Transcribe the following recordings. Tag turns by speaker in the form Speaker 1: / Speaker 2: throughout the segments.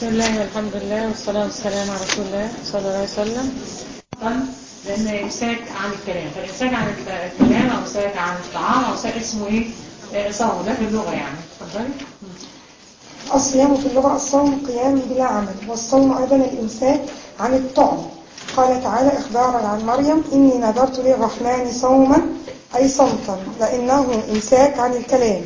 Speaker 1: بسم الله والحمد لله والصلاة والسلام على رسول الله صلى الله عليه وسلم طن لأن إمساك عن الكلام فالإمساك عن الكلام أو إمساك عن الطعام أو إمساك اسمه إيه؟ آه، صوم ده في اللغة يعني اتفضلي
Speaker 2: الصيام في اللغة الصوم قيام بلا عمل والصوم أيضا الإمساك عن الطعم قال تعالى إخبارا عن مريم إني نذرت للرحمن صوما أي صمتا لأنه إمساك عن الكلام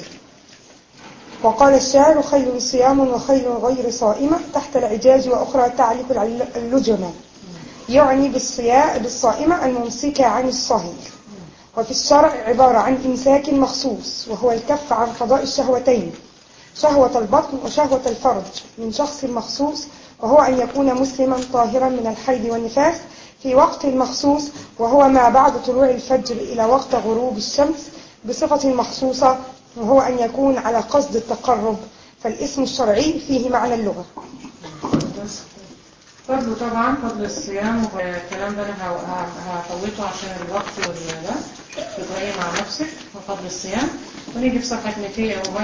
Speaker 2: وقال الشاعر خير صيام وخير غير صائمة تحت العجاز وأخرى تعلق العل- اللجمة يعني بالصياء بالصائمة الممسكة عن الصهي وفي الشرع عبارة عن إمساك مخصوص وهو الكف عن قضاء الشهوتين شهوة البطن وشهوة الفرج من شخص مخصوص وهو أن يكون مسلما طاهرا من الحيض والنفاس في وقت مخصوص وهو ما بعد طلوع الفجر إلى وقت غروب الشمس بصفة مخصوصة وهو أن يكون على قصد التقرب فالاسم الشرعي فيه معنى اللغة
Speaker 1: بس. فضل طبعا فضل الصيام والكلام ده انا ه- ه- هفوته عشان الوقت وال ده تقرأيه مع نفسك وفضل الصيام ونيجي في صفحة 200 و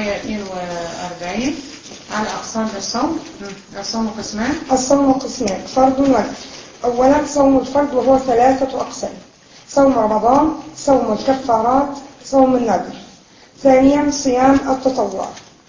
Speaker 1: 142 على أقسام الصوم مم. الصوم قسمان
Speaker 2: الصوم قسمان فرض ونفل أولا صوم الفرض وهو ثلاثة أقسام صوم رمضان صوم الكفارات صوم النذر ثانيا صيام التطوع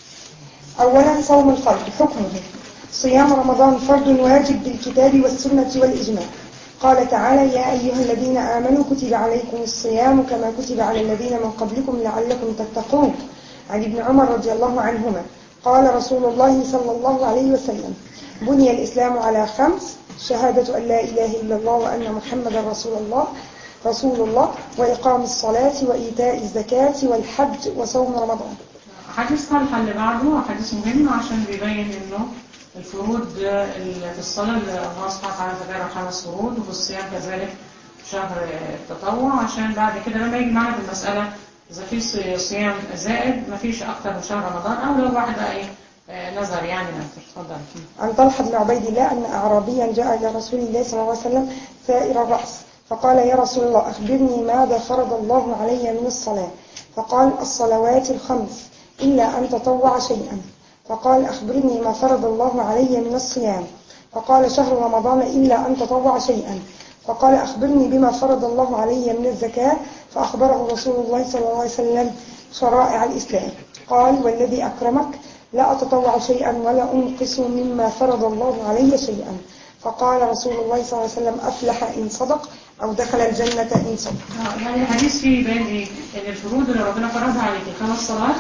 Speaker 2: أولا صوم الفرض حكمه صيام رمضان فرض واجب بالكتاب والسنة والإجماع قال تعالى يا أيها الذين آمنوا كتب عليكم الصيام كما كتب على الذين من قبلكم لعلكم تتقون عن ابن عمر رضي الله عنهما قال رسول الله صلى الله عليه وسلم بني الإسلام على خمس شهادة أن لا إله إلا الله وأن محمدا رسول الله رسول الله وإقام الصلاة وإيتاء الزكاة والحج وصوم رمضان
Speaker 1: حديث طلحة اللي بعده حديث مهم عشان بيبين انه الفروض اللي في الصلاة اللي الله سبحانه وتعالى ذكرها خمس فروض وفي الصيام كذلك شهر التطوع عشان بعد كده لما يجي معانا في المسألة إذا في صي- صيام زائد مفيش أكتر من شهر رمضان أو لو واحد بقى إيه آه، نظر يعني نظر اتفضل
Speaker 2: عن طلحة بن عبيد الله أن أعرابيا جاء إلى رسول الله صلى الله عليه وسلم ثائر الرأس فقال يا رسول الله أخبرني ماذا فرض الله علي من الصلاة فقال الصلوات الخمس إلا أن تطوع شيئا فقال أخبرني ما فرض الله علي من الصيام فقال شهر رمضان إلا أن تطوع شيئا فقال أخبرني بما فرض الله علي من الزكاة فأخبره رسول الله صلى الله عليه وسلم شرائع الإسلام قال والذي أكرمك لا أتطوع شيئا ولا أنقص مما فرض الله علي شيئا فقال رسول الله صلى الله عليه وسلم أفلح إن صدق أو دخل الجنة إن صدق
Speaker 1: آه، يعني الحديث فيه بين إيه إن الفروض اللي ربنا فرضها عليك الخمس صلوات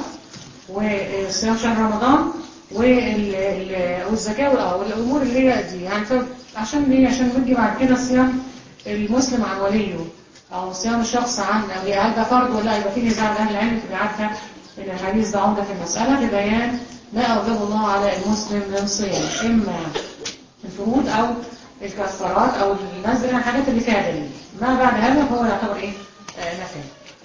Speaker 1: وصيام شهر رمضان وال- ال- والزكاة والأ- والأمور اللي هي دي يعني ف- عشان ليه عشان بيجي بعد كده صيام المسلم عن وليه أو صيام الشخص عن أولياء هل ده فرض ولا لا يبقى في نزاع بين أهل العلم تبقى عارفة إن الحديث ده عمدة في المسألة ببيان ما أوجبه الله على المسلم من صيام إما الفروض أو الكفارات أو النذر الحاجات اللي فيها دليل ما بعد هذا فهو يعتبر إيه آه نفل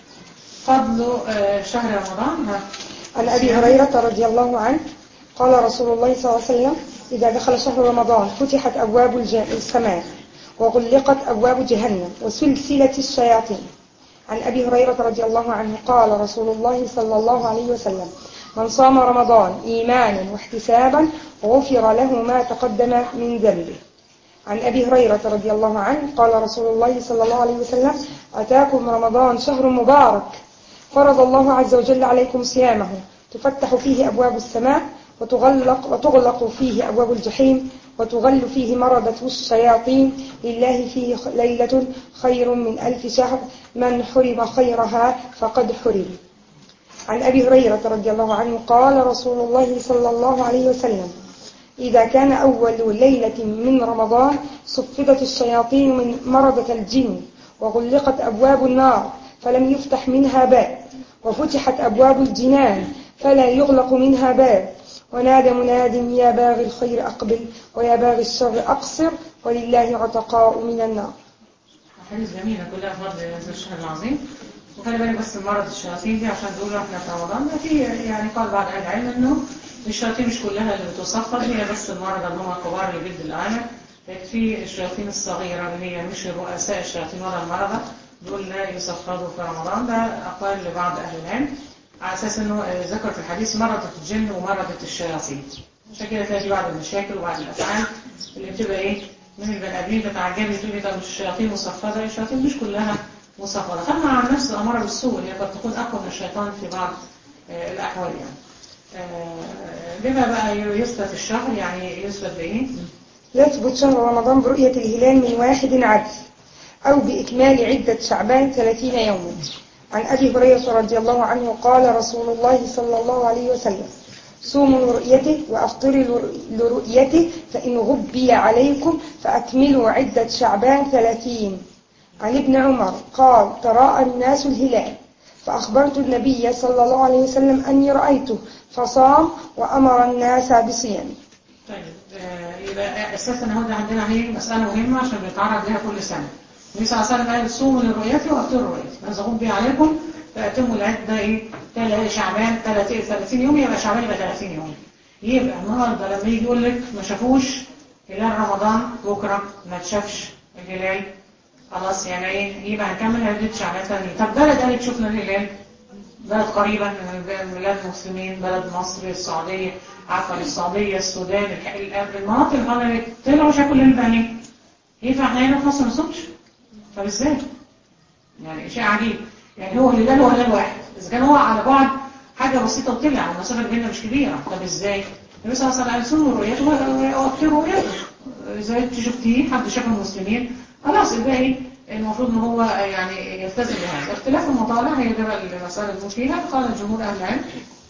Speaker 1: فضل آه شهر رمضان ها.
Speaker 2: عن أبي هريرة رضي الله عنه قال رسول الله صلى الله عليه وسلم إذا دخل شهر رمضان فتحت أبواب الج- السماء وغلقت أبواب جهنم وسلسلة الشياطين عن أبي هريرة رضي الله عنه قال رسول الله صلى الله عليه وسلم من صام رمضان إيمانا واحتسابا غفر له ما تقدم من ذنبه عن أبي هريرة رضي الله عنه قال رسول الله صلى الله عليه وسلم أتاكم رمضان شهر مبارك فرض الله عز وجل عليكم صيامه تفتح فيه أبواب السماء وتغلق, وتغلق فيه أبواب الجحيم وتغل فيه مردة الشياطين لله فيه خ- ليلة خير من ألف شهر من حرم خيرها فقد حرم عن أبي هريرة رضي الله عنه قال رسول الله صلى الله عليه وسلم إذا كان أول ليلة من رمضان صفدت الشياطين من مردة الجن وغلقت أبواب النار فلم يفتح منها باب وفتحت أبواب الجنان فلا يغلق منها باب ونادى مناد يا باغي الخير أقبل ويا باغي الشر أقصر ولله عتقاء من النار
Speaker 1: حديث جميلة كلها فضل هذا الشهر العظيم وخلي بالك بس من مرض الشياطين دي عشان تقولوا احنا في رمضان ما في يعني قال بعض اهل العلم انه الشياطين مش كلها اللي بتصفد هي بس المرضى اللي هم الكبار اللي بيد الآية في الشياطين الصغيرة اللي هي مش الرؤساء الشياطين ولا المرضى دول لا يصفدوا في رمضان ده أقوال لبعض أهل العلم على أساس أنه ذكر في الحديث مرضة الجن ومرضة الشياطين عشان كده تلاقي في بعض المشاكل وبعض الافعال اللي بتبقى ايه من البني ادمين تتعجبي تقولي طب الشياطين مصفده الشياطين مش كلها مصفده خدنا عن نفس الاماره بالسوء هي قد تكون اقوى من الشيطان في بعض آه، الاحوال يعني آه، بما بقى يثبت الشهر يعني يثبت بايه؟
Speaker 2: يثبت شهر رمضان برؤية الهلال من واحد عدل أو بإكمال عدة شعبان ثلاثين يوما عن أبي هريرة رضي الله عنه قال رسول الله صلى الله عليه وسلم صوموا لرؤيته وأفطروا لر- لرؤيته فإن غبي عليكم فأكملوا عدة شعبان ثلاثين عن ابن عمر قال تراءى الناس الهلال فأخبرت النبي صلى الله عليه وسلم أني رأيته فصام وأمر الناس بصيامه
Speaker 1: طيب آه، يبقى اساسا اهو ده عندنا اهي مساله مهمه عشان بنتعرض لها كل سنه. النبي صلى الله عليه وسلم قال صوموا لرؤيتي وافطروا لرؤيتي، فاذا غم بي عليكم فاتموا العده ايه؟ تل- شعبان 30 30 يوم يبقى شعبان يبقى 30 يوم. يبقى النهارده لما يجي يقول لك ما شافوش هلال رمضان بكره ما تشافش الهلال خلاص يعني ايه؟ يبقى هنكمل عده شعبان 30 طب بلد قالت شفنا الهلال بلد قريبة من بلاد المسلمين بلد مصر السعودية عفوا السعودية السودان الح- ال- المناطق اللي طلعوا شافوا اللي بقى ينفع احنا هنا في مصر ما نصومش؟ طب ازاي؟ يعني شيء عجيب يعني هو الهلال هو هلال واحد اذا كان هو على بعد حاجة بسيطة وطلع المسافة اللي بيننا مش كبيرة طب ازاي؟ النبي صلى الله عليه وسلم قال صوموا رؤيته وابطلوا رؤيته اذا انت شفتيه حد شاف المسلمين خلاص الباقي المفروض ان هو يعني يلتزم بهذا اختلاف المطالع هي ده بقى المسألة اللي فيها قال جمهور اهل العلم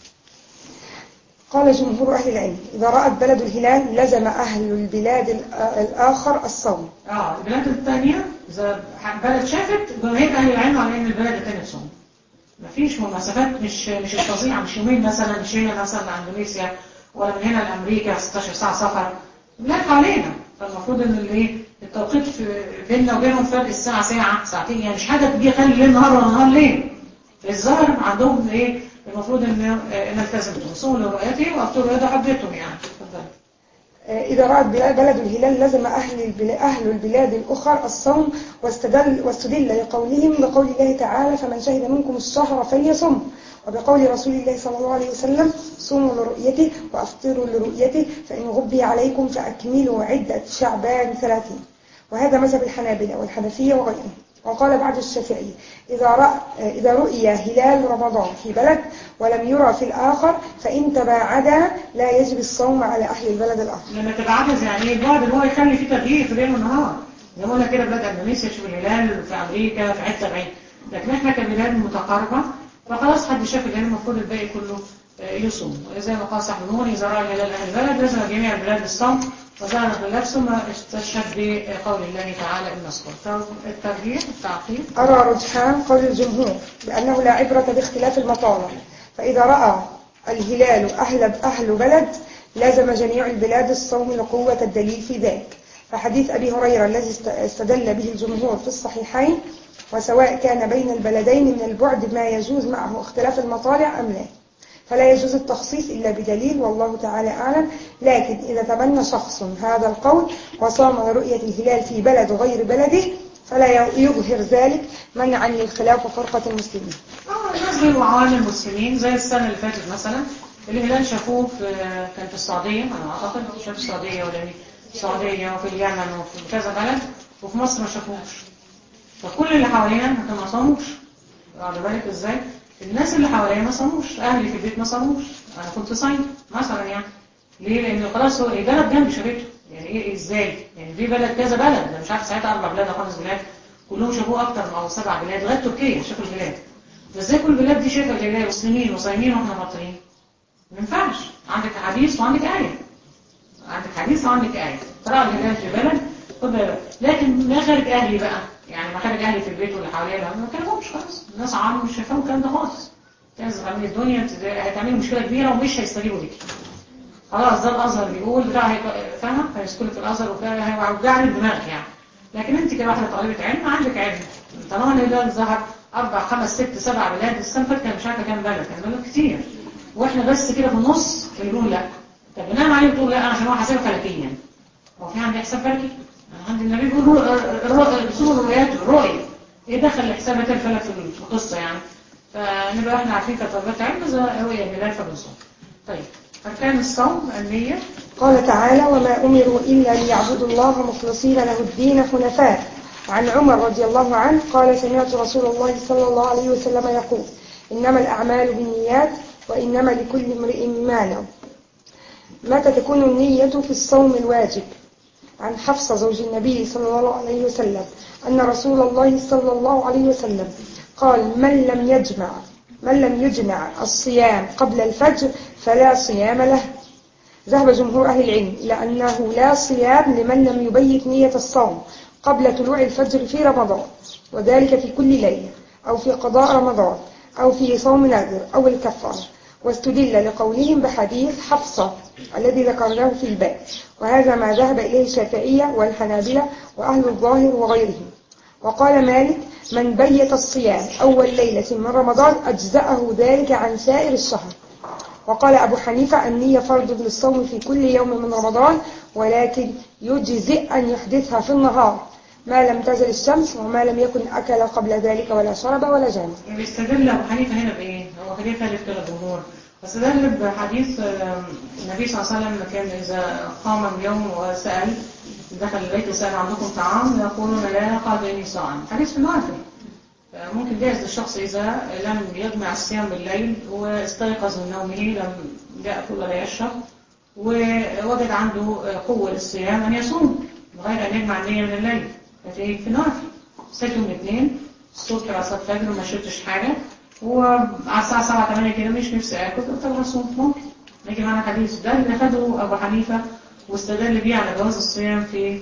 Speaker 2: قال جمهور أهل العلم إذا رأت بلد الهلال لزم أهل البلاد الآ- الآخر الصوم
Speaker 1: اه البلاد الثانية اذا بلد شافت جماهير اهل العلم على ان البلد الثانية تصوم مفيش مسافات مش مش الفظيعة مش يومين مثلا مش هنا مثلا لاندونيسيا ولا من هنا لامريكا 16 ساعة سفر بلاد حوالينا فالمفروض ان الايه التوقيت في بيننا وبينهم فرق الساعة ساعة ساعتين يعني مش حاجة تجي خلي الليل نهار ولا نهار ليل الظاهر عندهم ايه المفروض ان آه، نلتزم صوموا لرؤيته وافطروا رؤيته حبيتهم يعني اتفضل
Speaker 2: آه، إذا رأت بلاد بلد الهلال لزم أهل البلاد, أهل البلاد الأخر الصوم واستدل, واستدل لقولهم بقول الله تعالى فمن شهد منكم الشهر فليصم وبقول رسول الله صلى الله عليه وسلم صوموا لرؤيته وأفطروا لرؤيته فإن غبي عليكم فأكملوا عدة شعبان ثلاثين وهذا مذهب الحنابلة والحنفية وغيرهم وقال بعض الشافعي إذا, رأى إذا رؤي هلال رمضان في بلد ولم يرى في الآخر فإن تباعدا لا يجب الصوم على أهل البلد الآخر
Speaker 1: لما تتعجز يعني ايه البعد اللي هو يخلي فيه تغيير في الليل والنهار زي ما قلنا كده بلاد اندونيسيا تشوف الهلال في امريكا في حته بعيد لكن احنا كبلاد متقاربه فخلاص حد شاف الهلال المفروض الباقي كله آه، يصوم زي ما قال صاحب النور اذا راى الهلال اهل البلد لازم جميع البلاد الصوم وظهر الخلاف ثم استشهد بقول الله تعالى ان نصبر الترجيح التعقيب
Speaker 2: أرى رجحان قول الجمهور بأنه لا عبرة باختلاف المطالع فإذا رأى الهلال أهل, أهل بلد لازم جميع البلاد الصوم لقوة الدليل في ذلك فحديث أبي هريرة الذي است- استدل به الجمهور في الصحيحين وسواء كان بين البلدين من البعد ما يجوز معه اختلاف المطالع أم لا فلا يجوز التخصيص إلا بدليل والله تعالى أعلم لكن إذا تبنى شخص هذا القول وصام رؤية الهلال في بلد غير بلده فلا يظهر ذلك منعا للخلاف وفرقة المسلمين
Speaker 1: اه الناس بيبقوا عوام المسلمين زي السنة اللي فاتت مثلا الهلال شافوه في كان في السعودية أنا أعتقد شاف السعودية ولا إيه؟ السعودية وفي اليمن وفي كذا بلد وفي مصر ما شافوش فكل اللي حوالينا ما كانوا ما صاموش واخد بالك ازاي؟ الناس اللي حواليا ما صاموش أهلي في البيت ما صاموش أنا كنت صايم مثلا يعني ليه؟ لأن خلاص هو إيه بلد جنب شافته يعني إيه إزاي؟ يعني في بلد كذا بلد أنا مش عارف ساعتها أربع بلاد أو خمس بلاد كلهم شافوه أكتر من أو سبع بلاد لغاية تركيا شافوا البلاد ازاي كل البلاد دي شايفه الهلال مسلمين وصايمين واحنا باطلين ما ينفعش عندك حديث وعندك آية عندك حديث وعندك آية ترى الهلال في بلد خد بالك لكن ما خارج أهلي بقى يعني ما خارج أهلي في البيت واللي حواليا لا، ما كلمهمش خالص الناس عام مش شايفاهم الكلام ده خالص تنزل عامل الدنيا تد- هتعملي مشكلة كبيرة ومش هيستجيبوا ليكي خلاص ده الأزهر بيقول بتاع هيبقى- فاهمة هيسكنك في الأزهر وكده هيوجع لك دماغك يعني لكن انت كواحدة طالبة علم عندك علم طالما الهلال ظهر أربع خمس ست سبع بلاد السنة اللي فاتت كان مش عارفة كام بلد كان بلد كتير واحنا بس كده في النص بنقول لا طب بناء عليه بتقول لا عشان هو حسابه فلكيا هو في عندي حساب فلكي أنا عندي النبي بيقول رسول الرؤيات رؤية ايه دخل الحسابات الفلك في القصة يعني فنبقى احنا عارفين كطلبات علم اذا رؤية الهلال فبنصوم طيب أركان الصوم النية
Speaker 2: قال تعالى وما أمروا إلا ليعبدوا الله مخلصين له الدين حنفاء عن عمر رضي الله عنه قال سمعت رسول الله صلى الله عليه وسلم يقول إنما الأعمال بالنيات وإنما لكل امرئ ما نوى متى تكون النية في الصوم الواجب عن حفصة زوج النبي صلى الله عليه وسلم أن رسول الله صلى الله عليه وسلم قال من لم يجمع من لم يجمع الصيام قبل الفجر فلا صيام له ذهب جمهور أهل العلم إلى أنه لا صيام لمن لم يبيت نية الصوم قبل طلوع الفجر في رمضان وذلك في كل ليلة أو في قضاء رمضان أو في صوم نادر أو الكفارة واستدل لقولهم بحديث حفصة الذي ذكرناه في الباب وهذا ما ذهب إليه الشافعية والحنابلة وأهل الظاهر وغيرهم وقال مالك من بيت الصيام أول ليلة من رمضان أجزأه ذلك عن سائر الشهر وقال أبو حنيفة النية فرض للصوم في كل يوم من رمضان ولكن يجزئ أن يحدثها في النهار ما لم تزل الشمس وما لم يكن أكل قبل ذلك ولا شرب ولا جامع
Speaker 1: بيستدل أبو حنيفة هنا بإيه؟ هو خليفة لكل الجمهور واستدل بحديث آم، النبي صلى الله عليه وسلم كان إذا قام اليوم وسأل دخل البيت وسأل عندكم طعام يقولون لا قال إني صائم حديث في النوافل ممكن جائز للشخص إذا لم يجمع الصيام بالليل واستيقظ من نومه لم يأكل ولا يشرب ووجد عنده قوة للصيام أن يصوم غير أن يجمع النية من الليل في في النوافل صحيت يوم الاثنين الصبح بعد صلاة الفجر وما شربتش حاجة وعلى الساعة 7 8 كده مش نفسي آكل قلت طب هصوم ممكن نيجي معانا حديث ده اللي خده أبو حنيفة واستدل بيه على جواز الصيام في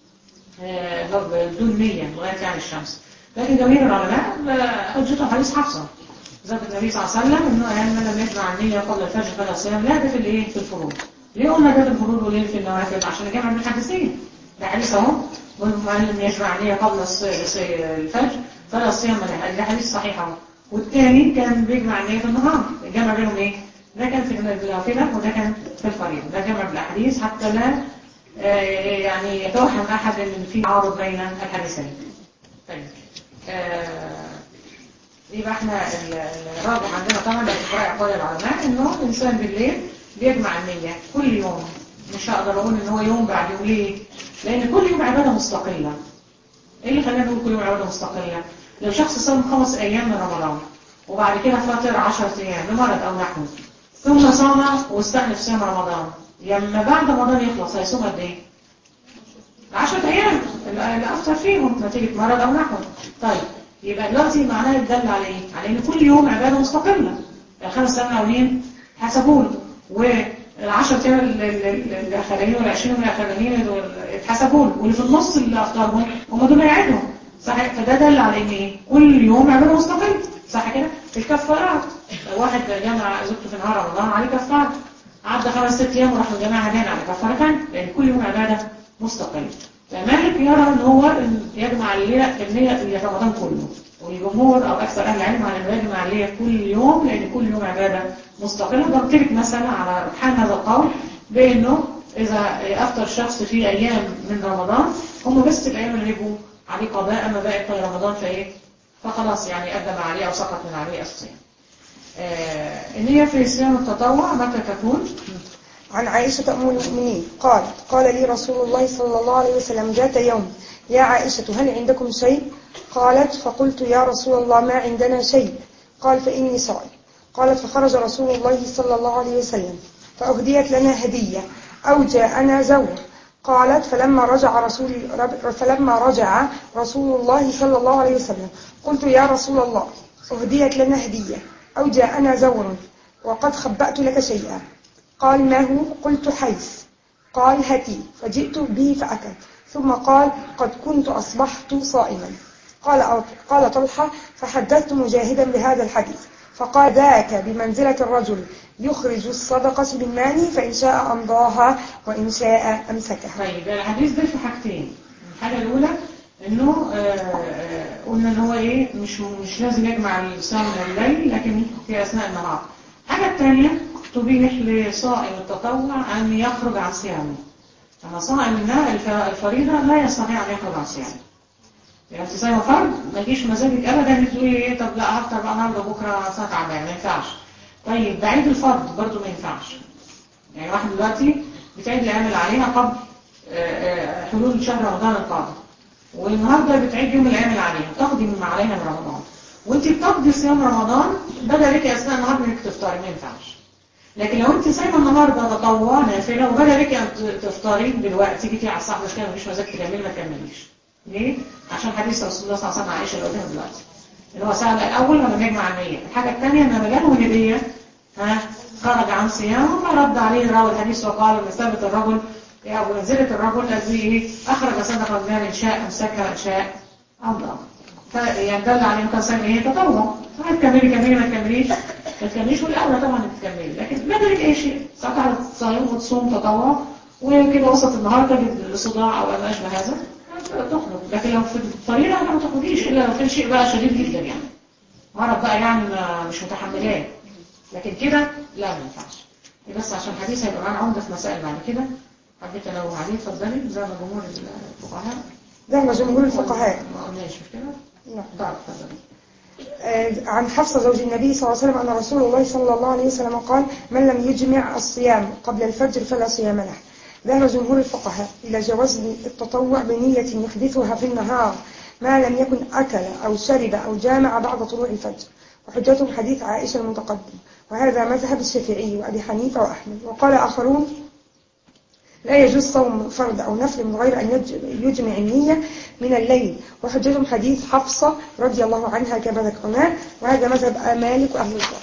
Speaker 1: آه، بدون نية لغاية يعني الشمس لكن جميع العلماء حجته حديث حفصة ذات النبي صلى الله عليه وسلم انه قال من لم يجمع النية قبل الفجر فلا صيام لا ده في الايه في الفروض ليه قلنا ده في الفروض وليه في النوافل عشان الجمع بين الحديثين ده حديث اهو من لم يجمع النية قبل الص- الص- الفجر فلا صيام له ده حديث صحيح اهو والتاني كان بيجمع النية في النهار الجمع بينهم ايه ده كان في النافلة وده كان في الفريضة ده جمع بالاحاديث حتى لا آه، يعني يتوهم احد ان في تعارض بين الحديثين طيب آه، يبقى احنا ال- الراجح عندنا طبعا باعتبار اقوال العلماء انه الانسان بالليل بيجمع النية كل يوم مش هقدر اقول ان هو يوم بعد يوم ليه؟ لان كل يوم عبادة مستقلة ايه اللي خلانا نقول كل يوم عبادة مستقلة؟ لو شخص صام خمس ايام من رمضان وبعد كده فاطر 10 ايام لمرض او نحو ثم صام واستأنف صيام رمضان لما بعد رمضان يخلص هيصوم قد ايه؟ 10 ايام اللي اللي افطر فيهم نتيجة مرض او نحو طيب يبقى دلوقتي معناها يدل على ايه؟ على ان كل يوم عبادة مستقلة الخمس ايام الاولين حسبوا له والعشر ايام ال- ال- ال- الاخرين والعشرين يوم الاخرين دول اتحسبوا له واللي في النص اللي افطرهم هم دول يعيدهم صح فده دل على ان ايه؟ كل يوم عبادة مستقلة صح كده؟ الكفارات لو واحد جمع زوجته في نهار رمضان عليه كفارة عدى خمس ست ايام وراح الجماعة تاني على كفارة تانية لان كل يوم عبادة مستقلة فمالك يرى ان هو إن يجمع الليلة النية في رمضان كله والجمهور او اكثر اهل العلم على انه يجمع الليلة كل يوم لان كل يوم عبادة مستقلة ضربت لك مثلا على رجحان هذا القول بانه اذا افطر شخص في ايام من رمضان هم بس الايام اللي يبقوا عليه قضاء اما باقي رمضان فايه فخلاص يعني قدم عليه او سقط من عليه الصيام آه النية في صيام التطوع متى تكون؟
Speaker 2: عن عائشة أم المؤمنين قالت قال لي رسول الله صلى الله عليه وسلم ذات يوم يا عائشة هل عندكم شيء قالت فقلت يا رسول الله ما عندنا شيء قال فإني صائم قالت فخرج رسول الله صلى الله عليه وسلم فأهديت لنا هدية أو جاءنا زور قالت فلما رجع رسول فلما رجع رسول الله صلى الله عليه وسلم قلت يا رسول الله أهديت لنا هدية أو جاءنا زور وقد خبأت لك شيئا قال ما هو قلت حيث قال هاتي فجئت به فأكل ثم قال قد كنت أصبحت صائما قال قال طلحة فحدثت مجاهدا بهذا الحديث فقال ذاك بمنزلة الرجل يخرج الصدقة من ماله فإن شاء أمضاها وإن شاء أمسكها
Speaker 1: طيب الحديث ده في حاجتين الحاجة الأولى إنه آه، آه، قلنا إن هو إيه مش مش لازم يجمع الصيام والليل لكن في أثناء النهار الحاجة الثانية تبيح لصائم التطوع أن يخرج عن صيامه أما صائم النا- الف- الفريضة لا يستطيع أن يخرج عن صيامه يعني انت صايمه فرض ما يجيش مزاجك ابدا انك تقولي ايه طب لا هفطر بقى النهارده بكره ساعه تعبان ما ينفعش طيب بعيد الفرض برضه ما ينفعش يعني واحد دلوقتي بتعيد الأيام اللي عليها قبل آه، آه، حلول شهر رمضان القادم والنهارده بتعيد يوم الأيام اللي عليها تقضي مما عليها من رمضان وانت بتقضي صيام رمضان بدا لك اثناء النهار انك تفطري ما ينفعش لكن لو انت صايمه النهارده تطوع نافله وبدا لك ان تفطري دلوقتي جيتي على الصحن مش كده مفيش مزاج تكملي ما تكمليش ليه؟ عشان حديث رسول الله صلى الله عليه وسلم عائشه اللي قدامها دلوقتي اللي هو سأل الأول ولم يجمع النية الحاجة الثانية إن لما جاله هدية ها خرج عن صيامه فرد عليه راوي الحديث وقال مثابة الرجل أو منزلة الرجل الذي إيه؟ أخرج صدقة من مال شاء أمسكها إن شاء أمضى فيعني دل عليه إن كان صايم إيه تطوع هتكملي كملي ما تكمليش ما تكمليش والأولى طبعا إنك تكملي لكن ما بالك أي شيء ساعتها تصيم وتصوم تطوع وكده وسط النهار تجد صداع أو ما أشبه هذا تخرج لكن لو في الطريقة ما تخرجيش إلا لو كان شيء بقى شديد جدا يعني مرض بقى يعني ما مش متحملاه لكن كده لا ما ينفعش بس عشان حديث هيبقى معانا عمدة في مسائل بعد كده حبيت لو عليه اتفضلي زي ما جمهور الفقهاء
Speaker 2: ذهب جمهور الفقهاء
Speaker 1: ما قلناش مش كده؟
Speaker 2: نعم.
Speaker 1: طيب اتفضلي
Speaker 2: آه، عن حفصة زوج النبي صلى الله عليه وسلم أن رسول الله صلى الله عليه وسلم قال من لم يجمع الصيام قبل الفجر فلا صيام له ذهب جمهور الفقهاء إلى جواز التطوع بنية يحدثها في النهار ما لم يكن أكل أو شرب أو جامع بعد طلوع الفجر وحجتهم حديث عائشة المتقدم وهذا مذهب الشافعي وأبي حنيفة وأحمد وقال آخرون لا يجوز صوم فرض أو نفل من غير أن يج- يجمع النية من الليل وحجتهم حديث حفصة رضي الله عنها كما ذكرناه وهذا مذهب مالك وأهل الظاهر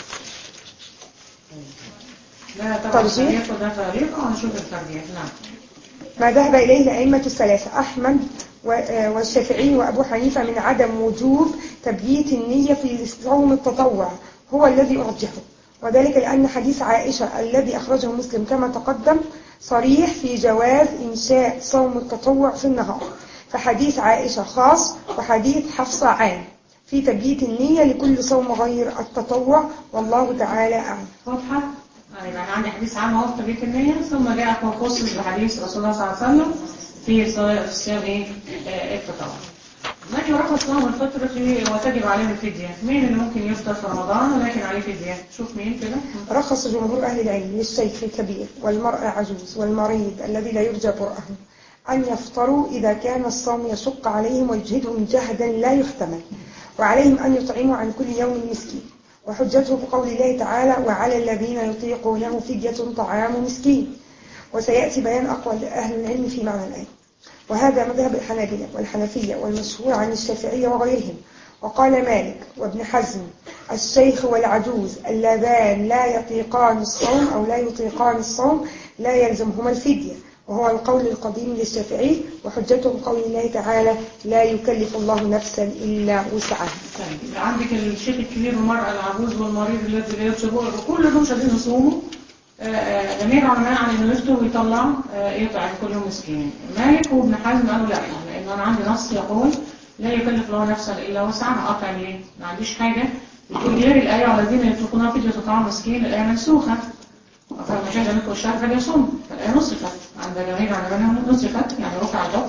Speaker 1: لا طبعا
Speaker 2: ترجيح؟
Speaker 1: فريق وده فريق وهنشوف الترجيح نعم
Speaker 2: ما ذهب إليه الأئمة الثلاثة أحمد و- آه، والشافعي وأبو حنيفة من عدم وجوب تبييت النية في صوم التطوع هو الذي أرجحه وذلك لأن حديث عائشة الذي أخرجه مسلم كما تقدم صريح في جواز إنشاء صوم التطوع في النهار فحديث عائشة خاص وحديث حفصة عام في تبييت النية لكل صوم غير التطوع والله تعالى أعلم
Speaker 1: واضحة؟ يبقى أنا عندي حديث عام اهو في تبيت النية ثم جاء مخصص بحديث رسول الله صلى الله عليه وسلم في صلاة- في صيام ايه؟ آه، التطوع. من يرخص لهم الفطر في وتجب عليهم الفدية؟ مين اللي ممكن يفطر في رمضان ولكن عليه فدية؟ شوف مين كده؟
Speaker 2: رخص جمهور أهل العلم للشيخ الكبير والمرأة عجوز والمريض الذي لا يرجى برأه أن يفطروا إذا كان الصوم يشق عليهم ويجهدهم جهدا لا يحتمل وعليهم أن يطعموا عن كل يوم مسكين وحجته بقول الله تعالى وعلى الذين يطيقونه فدية طعام مسكين وسيأتي بيان أقوال أهل العلم في معنى الآية وهذا مذهب الحنابلة والحنفية والمشهور عن الشافعية وغيرهم وقال مالك وابن حزم الشيخ والعجوز اللذان لا يطيقان الصوم أو لا يطيقان الصوم لا يلزمهما الفدية وهو القول القديم للشافعي وحجته قول الله تعالى لا يكلف الله نفسا إلا وسعها
Speaker 1: طيب يبقى عندك الشيخ الكبير والمرأة العجوز والمريض الذي لا يرجى برأه كل دول مش عايزين يصوموا آه، آه، جميع العلماء عن انه يفطر ويطلع آه، يطعم كل يوم مسكين مالك وابن حزم قالوا لا لان انا عندي نص يقول لا يكلف الله نفسا الا وسعها اطعم ليه ما عنديش حاجه بتقول غير الايه والذين يتقون فدية طعام مسكين الايه منسوخه فمن شهد منكم الشهر فليصوم فالايه نسخت عند جميع العلماء نسخت يعني رفع الحكم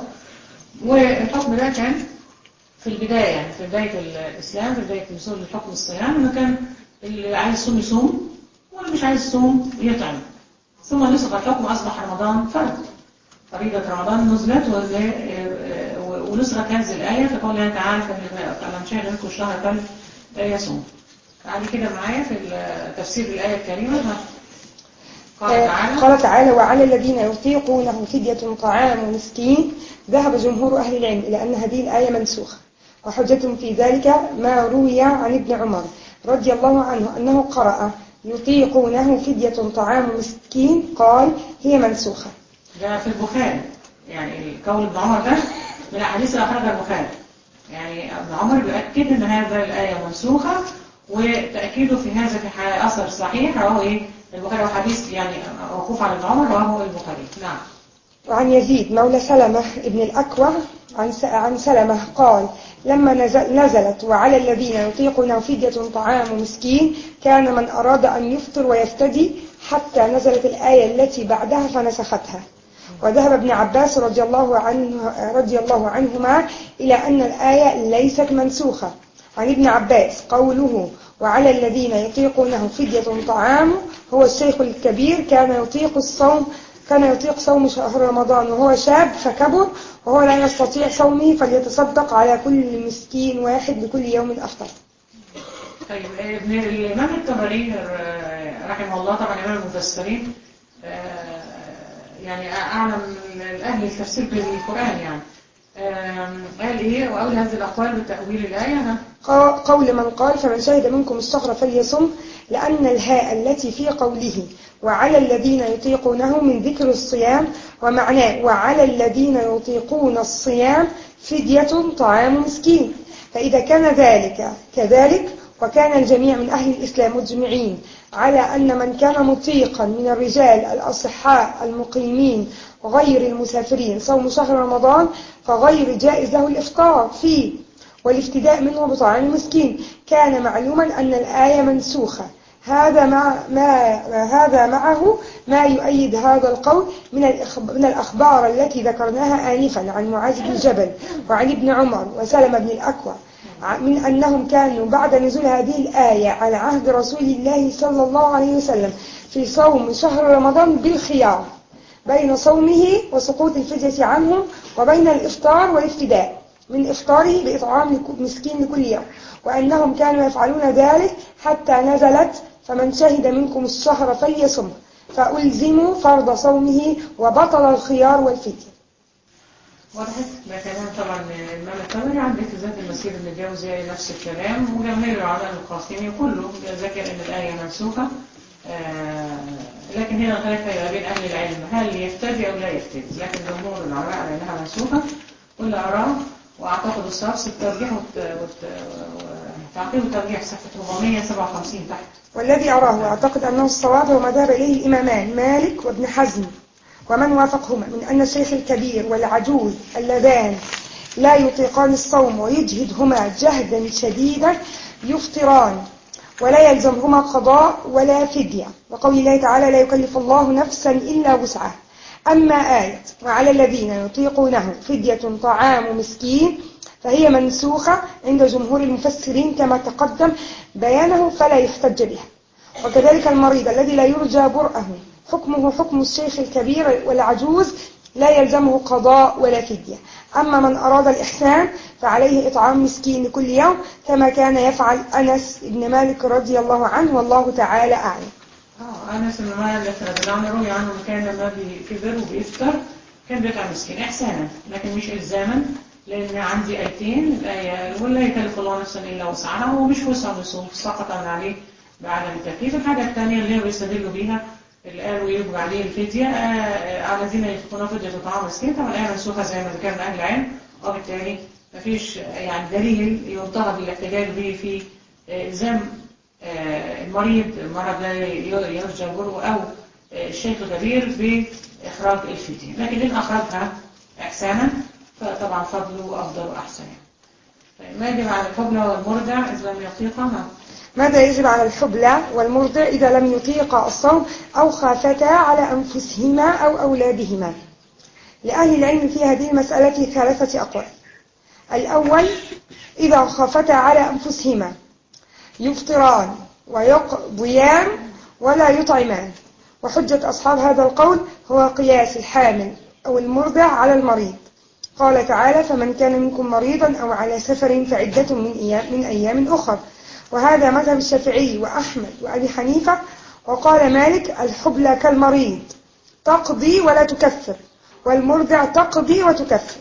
Speaker 1: والحكم ده كان في البداية يعني في بداية الإسلام في بداية نزول الحكم الصيام إنه كان اللي عايز يصوم يصوم واللي مش عايز يصوم يطعم ثم نسخ الحكم أصبح رمضان فرض فريضة رمضان نزلت وز- ونسخت هذه الآية في قول الله تعالى فمن شهد منكم الشهر فليصوم تعالي كده معايا في تفسير الآية الكريمة قال تعالى
Speaker 2: قال تعالى وعلى الذين يطيقونه فدية طعام مسكين ذهب جمهور أهل العلم إلى أن هذه الآية منسوخة وحجتهم في ذلك ما روي عن ابن عمر رضي الله عنه أنه قرأ يطيقونه فدية طعام مسكين قال هي منسوخة
Speaker 1: ده في البخاري يعني قول ابن عمر ده من الأحاديث اللي أخرجها البخاري يعني ابن عمر بيؤكد أن هذا الآية منسوخة وتأكيده في هذا في ح- أثر صحيح رواه إيه البخاري وحديث يعني موقوف على ابن عمر رواه البخاري نعم
Speaker 2: وعن يزيد مولى سلمة ابن الأكوع عن س- عن سلمة قال لما نزل نزلت وعلى الذين يطيقون فدية طعام مسكين كان من أراد أن يفطر ويفتدي حتى نزلت الآية التي بعدها فنسختها وذهب ابن عباس رضي الله عنه رضي الله عنهما إلى أن الآية ليست منسوخة عن ابن عباس قوله وعلى الذين يطيقونه فدية طعام هو الشيخ الكبير كان يطيق الصوم كان يطيق صوم شهر رمضان وهو شاب فكبر وهو لا يستطيع صومه فليتصدق على كل مسكين واحد لكل يوم أفطر
Speaker 1: طيب آه، ابن الإمام الطبري آه، رحمه الله طبعا إمام المفسرين آه، يعني أعلم من الأهل التفسير بالقرآن يعني آم، قال إيه وأول هذه الأقوال بتأويل الآية ها؟
Speaker 2: قا- قول من قال فمن شهد منكم الشهر فليصم لأن الهاء التي في قوله وعلى الذين يطيقونه من ذكر الصيام ومعناه وعلى الذين يطيقون الصيام فدية طعام مسكين فإذا كان ذلك كذلك وكان الجميع من أهل الإسلام مجمعين على أن من كان مطيقا من الرجال الأصحاء المقيمين غير المسافرين صوم شهر رمضان فغير جائز له الإفطار فيه والافتداء منه بطعام مسكين كان معلوما أن الآية منسوخة هذا مع ما هذا معه ما يؤيد هذا القول من الإخب- من الأخبار التي ذكرناها آنفا عن معاذ بن جبل وعن ابن عمر وسلم بن الأكوع ع- من أنهم كانوا بعد نزول هذه الآية على عهد رسول الله صلى الله عليه وسلم في صوم شهر رمضان بالخيار بين صومه وسقوط الفدية عنهم وبين الإفطار والافتداء من إفطاره بإطعام لك- مسكين لكل يوم وأنهم كانوا يفعلون ذلك حتى نزلت فمن شهد منكم الشهر فليصم فألزموا فرض صومه وبطل الخيار والفدية
Speaker 1: وضحت ده كلام طبعا الإمام الطبري عندك في ذات المسير ابن الجوزي نفس الكلام وجماهير العلماء القاسمي كله ذكر ان الآية منسوخة آه، لكن هنا الخلاف هيبقى بين أهل العلم هل يفتدي أو لا يفتدي لكن جمهور العلماء على أنها منسوخة واللي أراه وأعتقد الصرف في الترجيح والت- والت- وتعقيب الترجيح صفحة 457 تحت
Speaker 2: والذي أراه وأعتقد أنه الصواب وما ذهب إليه الإمامان مالك وابن حزم ومن وافقهما من أن الشيخ الكبير والعجوز اللذان لا يطيقان الصوم ويجهدهما جهدا شديدا يفطران ولا يلزمهما قضاء ولا فدية وقول الله تعالى لا يكلف الله نفسا إلا وسعها أما آية وعلى الذين يطيقونه فدية طعام مسكين فهي منسوخة عند جمهور المفسرين كما تقدم بيانه فلا يحتج بها وكذلك المريض الذي لا يرجى برأه حكمه حكم الشيخ الكبير والعجوز لا يلزمه قضاء ولا فدية أما من أراد الإحسان فعليه إطعام مسكين لكل يوم كما كان يفعل أنس بن مالك رضي الله عنه والله تعالى أعلم
Speaker 1: اه انس بن مالك رضي الله عنه روي عنه إنه كان لما بيكبر وبيفطر كان بيطعم مسكين احسانا لكن مش الزاما لان عندي ايتين الايه ولا يكلف الله نفسا الا وسعها هو مش وسع نصوم سقط من عليه بعدم التكليف الحاجه الثانيه اللي هو بيستدلوا بيها اللي قالوا يجب عليه الفديه آه، آه، على الذين يتقون فديه طعام مسكين طبعا الايه منسوخه زي ما ذكرنا اهل العلم وبالتالي مفيش يعني دليل ينتهى بالاحتجاج به في آه، الزام آه، المريض المرض لا ي- يرجى بره أو آه، الشيخ الكبير بإخراج الفدية لكن إن أخرجها إحسانا فطبعا فضله أفضل وأحسن يعني. طيب ما يجب على الحبلى والمرضع إذا لم يطيقها
Speaker 2: ماذا يجب على الحبلى والمرضع إذا لم يطيقا الصوم أو خافتا على أنفسهما أو أولادهما لأهل العلم في هذه المسألة ثلاثة أقوال الأول إذا خافتا على أنفسهما يفطران ويقضيان ولا يطعمان وحجة أصحاب هذا القول هو قياس الحامل أو المرضع على المريض قال تعالى فمن كان منكم مريضا أو على سفر فعدة من أيام, من أيام أخر وهذا مذهب الشافعي وأحمد وأبي حنيفة وقال مالك الحبلى كالمريض تقضي ولا تكفر والمرضع تقضي وتكفر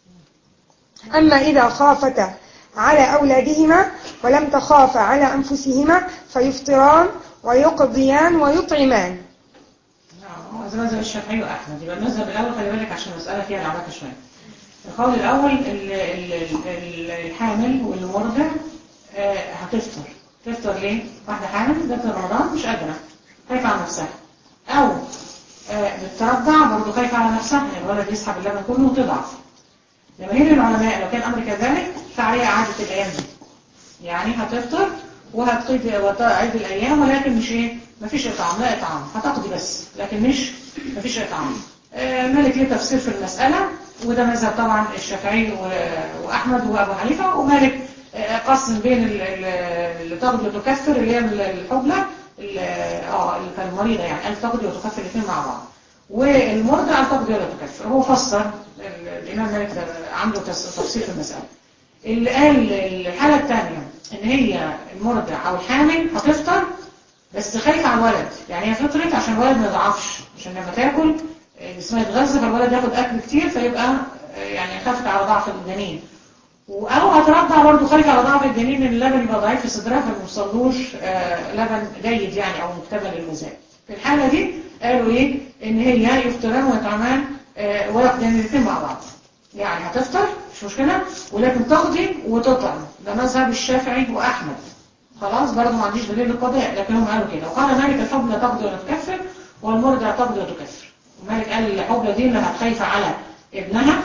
Speaker 2: أما إذا خافتا على أولادهما ولم تخافا على أنفسهما فيفطران ويقضيان ويطعمان
Speaker 1: نعم هذا مذهب الشافعي وأحمد يبقى المذهب الأول خلي بالك عشان المسألة فيها لعبكة شوية القول الأول ال- ال- ال- الحامل والمرضع آه، هتفطر تفطر ليه؟ واحدة حامل ده في رمضان مش قادرة خايفة على نفسها أو آه، بترضع برضه خايفة على نفسها يعني الولد يسحب اللبن كله وتضعف جماهير العلماء لو كان الأمر كذلك فعليها عادة الأيام دي يعني هتفطر وهتقضي وتعيد الأيام ولكن مش إيه مفيش إطعام لا إطعام هتقضي بس لكن مش مفيش إطعام آه، مالك ليه تفسير في المسألة وده مذهب طبعا الشافعي و- وأحمد وأبو حنيفة ومالك آه، قسم بين ال- ال- اللي تغدي وتكفر اللي هي ال- الحبلى ال- اه اللي كان مريضة يعني قال تغدي وتكفر الاثنين مع بعض والمرضى قال تغدي ولا تكفر هو فسر ال- الإمام مالك ده عنده تس- تفصيل في المسألة اللي قال الحالة الثانية ان هي المرضع او الحامل هتفطر بس خايفة على الولد يعني هي فطرت عشان الولد ما يضعفش عشان لما تاكل آه، جسمها يتغذى فالولد ياخد اكل كتير فيبقى آه، يعني خافت على ضعف الجنين و- او هترضع برضه خايفة على ضعف الجنين ان اللبن يبقى ضعيف في صدرها فما يوصلوش آه، لبن جيد يعني او مكتمل الميزان في الحالة دي قالوا ايه ان هي يفطران ويطعمان آه، ويقضيان الاثنين مع بعض يعني هتفطر مش مشكلة ولكن تقضي وتطعم ده مذهب الشافعي وأحمد خلاص برضه ما عنديش دليل للقضاء لكن هم قالوا كده وقال مالك الحب لا تقضي ولا تكفر والمرضع تقضي وتكفر ومالك قال الحبلة دي اللي خايفة على ابنها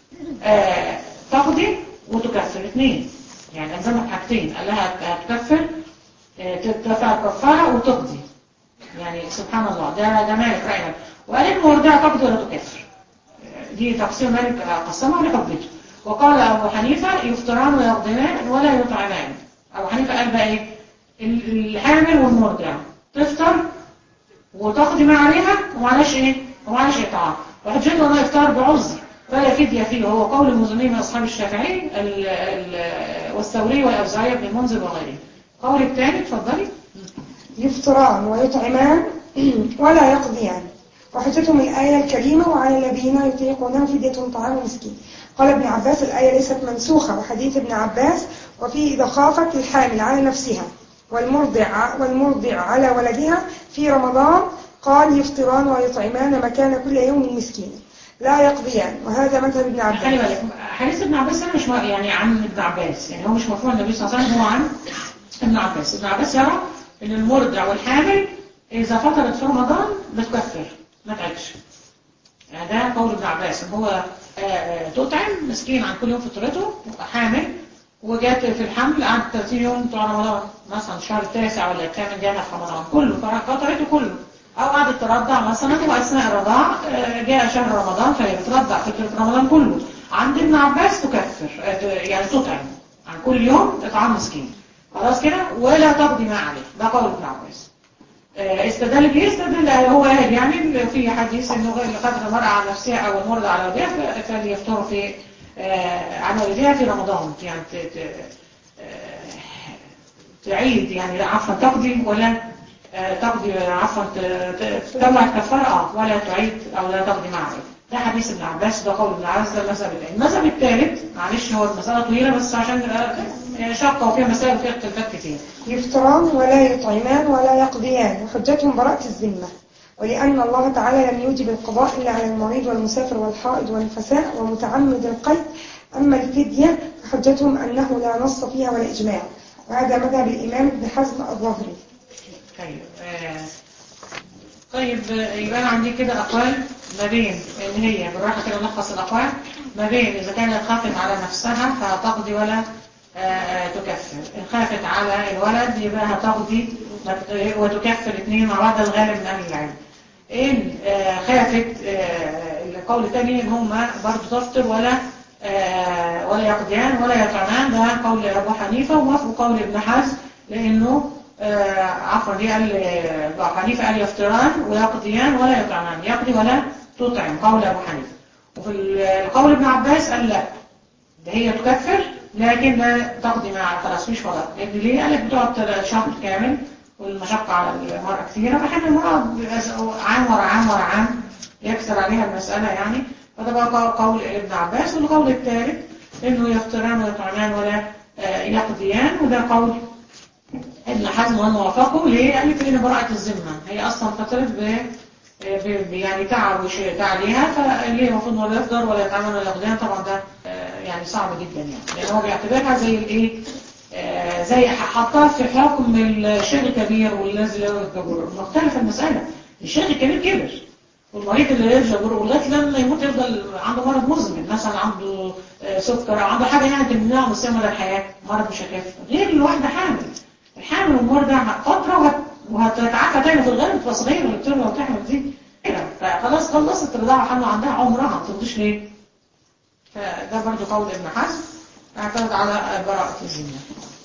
Speaker 1: آه تقضي وتكفر اثنين يعني ألزمت حاجتين قال لها هتكفر آه، تدفع الكفارة وتقضي يعني سبحان الله ده ده مالك رأينا وقال المرضع تقضي ولا تكفر دي تقسيم مالك قسمها لحبته وقال أبو حنيفة يفطران ويقضيان ولا يطعمان أبو حنيفة قال بقى إيه الحامل والمرضع تفطر وتقضي ما عليها ومعلاش إيه ومعلاش إطعام وحجته أنه يفطر بعذر فلا فدية فيه وهو قول المزنين من أصحاب الشافعي ال- ال- والثوري والأوزاعي بن المنذر وغيره قول الثاني اتفضلي
Speaker 2: يفطران ويطعمان ولا يقضيان وحجتهم الآية الكريمة وعلى الذين يطيقونه فدية طعام مسكين قال ابن عباس الآية ليست منسوخة وحديث ابن عباس وفيه إذا خافت الحامل على نفسها والمرضع والمرضع على ولدها في رمضان قال يفطران ويطعمان مكان كل يوم مسكين لا يقضيان وهذا مذهب ابن
Speaker 1: خلي
Speaker 2: عباس
Speaker 1: بالك حديث ابن عباس هنا مش م- يعني عن ابن عباس يعني هو مش مرفوع النبي صلى الله عليه وسلم هو عن ابن عباس ابن عباس يرى ان المرضع والحامل اذا فطرت في رمضان بتكفر ما تعيش يعني ده قول ابن عباس ان هو آه، آه، تطعم مسكين عن كل يوم فطرته حامل وجات في الحمل قعدت 30 يوم بتوع رمضان مثلا الشهر التاسع ولا الثامن جالها في رمضان كله فطرته كله او قعدت ترضع مثلا واثناء الرضاع آه، جاء شهر رمضان فهي بترضع فطره رمضان كله عند ابن عباس تكفر آه، ت- يعني تطعم عن كل يوم اطعام مسكين خلاص كده ولا تقضي ما عليه ده قول ابن عباس آه، استدل بيه استدل هو قال يعني في حديث انه غير قدر المرأة على نفسها او المرضى على ولدها ف- فليفطروا في آه، على ولدها في رمضان يعني ت- ت- آه، تعيد يعني لا عفوا تقضي ولا آه، تقضي عفوا ت- ت- تطلع كفارة اه ولا تعيد او لا تقضي معه ده حديث ابن عباس ده قول ابن عباس ده المذهب الثاني المذهب الثالث معلش هو المسألة طويلة بس عشان آه، شاقة وفيها مسائل وفيها اختلافات كتير
Speaker 2: يفطران ولا يطعمان ولا يقضيان وحجتهم براءة الذمة ولأن الله تعالى لم يوجب القضاء إلا على المريض والمسافر والحائض والنفساء ومتعمد القيد أما الفدية فحجتهم أنه لا نص فيها ولا إجماع وهذا مذهب الإمام ابن حزم الظاهري
Speaker 1: طيب آه، طيب آه، يبقى أنا عندي كده أقوال ما بين إن هي بالراحة كده نلخص الأقوال ما بين إذا كانت خافت على نفسها فهتقضي ولا آه، آه، تكفر إن خافت على الولد يبقى هتقضي وت- وتكفر اثنين مع بعض الغالب من أهل العلم إن آه، خافت آه، القول الثاني إن هم برضه تفطر ولا آه، ولا يقضيان ولا يطعمان ده قول أبو حنيفة وموافق قول ابن حزم لأنه آه، عفوا دي قال آه، أبو حنيفة قال يفطران ويقضيان ولا يطعمان يقضي ولا تطعم قول أبو حنيفة وفي القول ابن عباس قال لا ده هي تكفر لكن لا تقضي مع خلاص مش فضاء لأن ليه قال لك بتقعد شهر كامل والمشقة على المرأة كثيرة فحين المرأة بيبقى عام ورا عام ورا عام يكسر عليها المسألة يعني فده بقى قول ابن عباس والقول الثالث انه يفطران ويطعمان ولا آه، يقضيان وده قول ابن حزم وانا وافقه ليه؟ قال لك لان براءة الذمة هي اصلا فطرت ب ب- ب- يعني تعب وشيء عليها فليه المفروض ولا يفطر ولا يتعامل ولا يقضيان طبعا ده آه، يعني صعب جدا يعني لان هو بيعتبرها زي الايه آه، زي حطها في حكم الشيخ الكبير والذي لا يجبر مختلف المسألة الشيخ الكبير كبر والمريض اللي يرجع ولغايه لما يموت يفضل عنده مرض مزمن مثلا عنده آه، سكر او عنده حاجه يعني تمنعه من الصيام مدى الحياه مرض مش هيخف غير الواحده حامل الحامل والمرضع فتره وهت- وهتتعافى تاني في الغالب تبقى صغيره اللي بترضع وتحمل دي كده فخلاص خلصت الرضاعه وحمل عندها عمرها ما ترضيش ليه؟ فده برضه قول ابن حزم اعتمد على براءة الذمة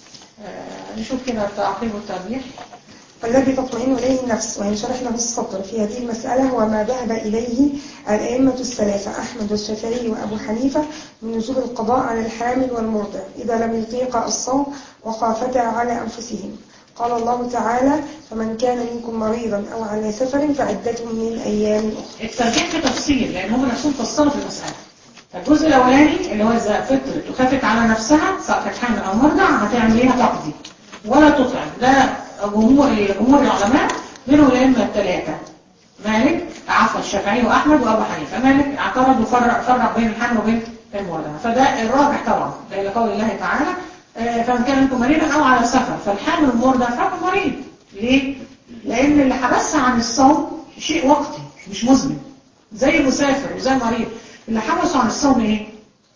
Speaker 1: آه، نشوف كده التعقيب والتوضيح
Speaker 2: والذي تطمئن إليه النفس وينشرح له الصدر في هذه المسألة هو ما ذهب إليه الأئمة الثلاثة أحمد والشافعي وأبو حنيفة من وجوب القضاء على الحامل والمرضع إذا لم يطيق الصوم وخافتا على أنفسهم قال الله تعالى فمن كان منكم مريضا أو على سفر فعدة من أيام أخرى
Speaker 1: الترجيح في تفصيل لان هم نفسهم فصلوا في المساله الجزء الاولاني اللي هو اذا فطرت وخافت على نفسها سواء كانت حامل او مرضع هتعمل ايه هتقضي ولا تطعم ده جمهور جمهور العلماء منهم الائمه الثلاثه مالك عفوا الشافعي واحمد وابو حنيفه مالك اعترض وفرق فرق بين الحامل وبين المرضع فده الراجح طبعا ده لقول الله تعالى آه، فمن كان منكم مريضا او على سفر فالحامل والمرضع فهو مريض ليه؟ لان اللي حبسها عن الصوم شيء وقتي مش مزمن زي المسافر وزي المريض اللي حبسوا عن الصوم ايه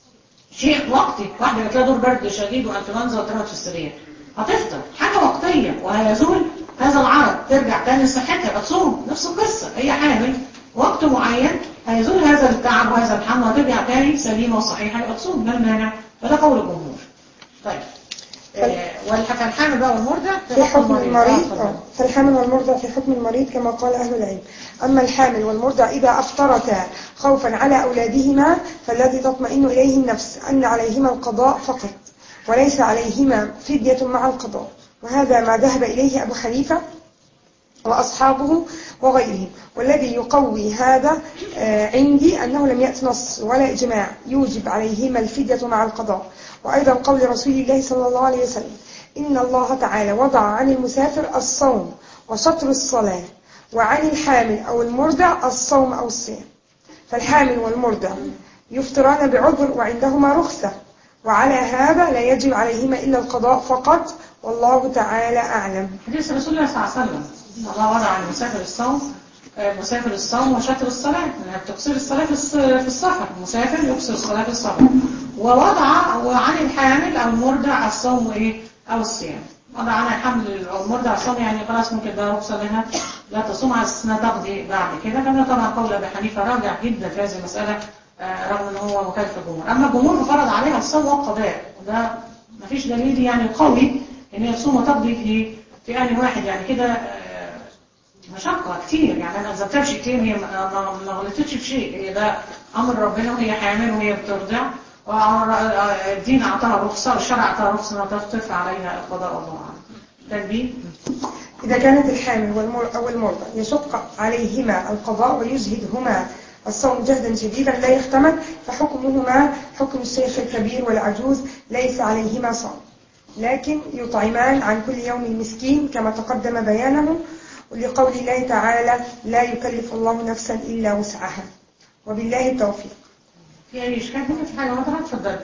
Speaker 1: شيء وقتي واحده جات لها دور برد شديد وانفلونزا وطلعت في السرير هتفطر حاجه وقتيه وهيزول هذا العرض ترجع تاني لصحتها تصوم نفس القصه هي حامل وقت معين هيزول هذا التعب وهذا الحمل وهترجع تاني سليمه وصحيحه يبقى تصوم لا مانع فده قول الجمهور طيب آه، والحامل بقى والمرضع
Speaker 2: في حكم
Speaker 1: آه،
Speaker 2: المريض
Speaker 1: اتفضل.
Speaker 2: آه، فالحامل والمرضع في حكم المريض كما قال أهل العلم أما الحامل والمرضع إذا أفطرتا خوفا على أولادهما فالذي تطمئن إليه النفس أن عليهما القضاء فقط وليس عليهما فدية مع القضاء وهذا ما ذهب إليه أبو حنيفة وأصحابه وغيرهم والذي يقوي هذا آه، عندي أنه لم يأت نص ولا إجماع يوجب عليهما الفدية مع القضاء وأيضا قول رسول الله صلى الله عليه وسلم إن الله تعالى وضع عن المسافر الصوم وشطر الصلاة وعن الحامل أو المرضع الصوم أو الصيام فالحامل والمرضع يفطران بعذر وعندهما رخصة وعلى هذا لا يجب عليهما إلا القضاء فقط والله تعالى أعلم
Speaker 1: حديث رسول الله صلى الله عليه وسلم إن الله وضع عن المسافر الصوم آه، مسافر الصوم وشطر الصلاة انها بتقصير الصلاة في الس- في السفر المسافر يقصر الصلاة في السفر ووضع وعن الحامل أو المرضع الصوم إيه أو الصيام وضع عن الحمل أو المرضع الصوم يعني خلاص ممكن ده رخصة لها لا تصوم على أساس إنها تقضي بعد كده لأن طبعا قول أبي حنيفة راجع جدا في هذه المسألة آه، رغم إن هو مخالف الجمهور أما الجمهور فرض عليها الصوم والقضاء وده مفيش دليل يعني قوي إن هي تصوم وتقضي في في آن واحد يعني كده آه، مشقة كتير يعني أنا ما ألزمتهاش كتير هي ما- ما ما غلطتش في شيء هي ده أمر ربنا وهي حامل وهي بترضع والدين أعطاها رخصة والشرع أعطاها رخصة إنها ترفع عليها القضاء والله أعلم تنبيه
Speaker 2: إذا كانت الحامل والمر- أو المرضع يشق عليهما القضاء ويجهدهما الصوم جهدا شديدا لا يحتمل فحكمهما حكم الشيخ الكبير والعجوز ليس عليهما صوم لكن يطعمان عن كل يوم مسكين كما تقدم بيانه ولقول الله تعالى لا يكلف الله نفسا إلا وسعها وبالله التوفيق
Speaker 1: في أي إشكال هنا في حاجة واضحة اتفضل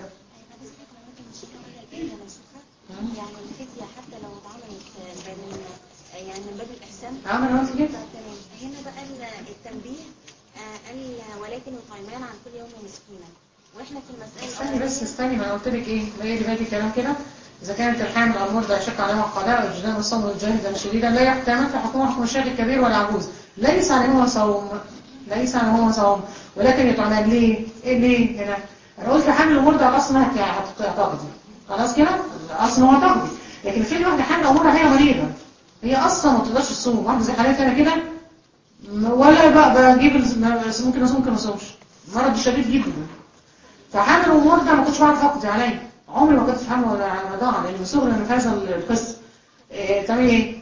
Speaker 3: يعني الفدية حتى لو اتعملت بال يعني من باب الإحسان
Speaker 1: عمل وقت كده
Speaker 3: تمام هنا بقى ال- التنبيه آه، قال ولكن يطعمان عن كل يوم مسكينا واحنا في المسألة
Speaker 1: استني بس استني ما أنا قلت لك ايه ما هي اللي بادي كلام كده اذا كانت الحامل او المرضى يشق عليها القضاء والجدال والصوم والجاهد شديدا لا يحتمل فحكمه حكم الشيخ الكبير والعجوز ليس عليهما صوم ليس عليهما صوم ولكن يطعمان ليه ايه ليه هنا انا قلت حامل ومرضى اصلا هت- هتقضي خلاص كده اصلا هو تقضي لكن في واحده حامل او مرضى هي مريضه هي اصلا ما تقدرش تصوم واحده زي حالتي انا كده ولا بقى بجيب الز- ما- ممكن اصوم ممكن ما اصومش مرض شديد جدا فحامل ومرضى ما كنتش بعرف اقضي عليه عمري ما كنت في حمل ولا على رمضان لان من صغري انا في هذا القصه إيه تعملي ايه؟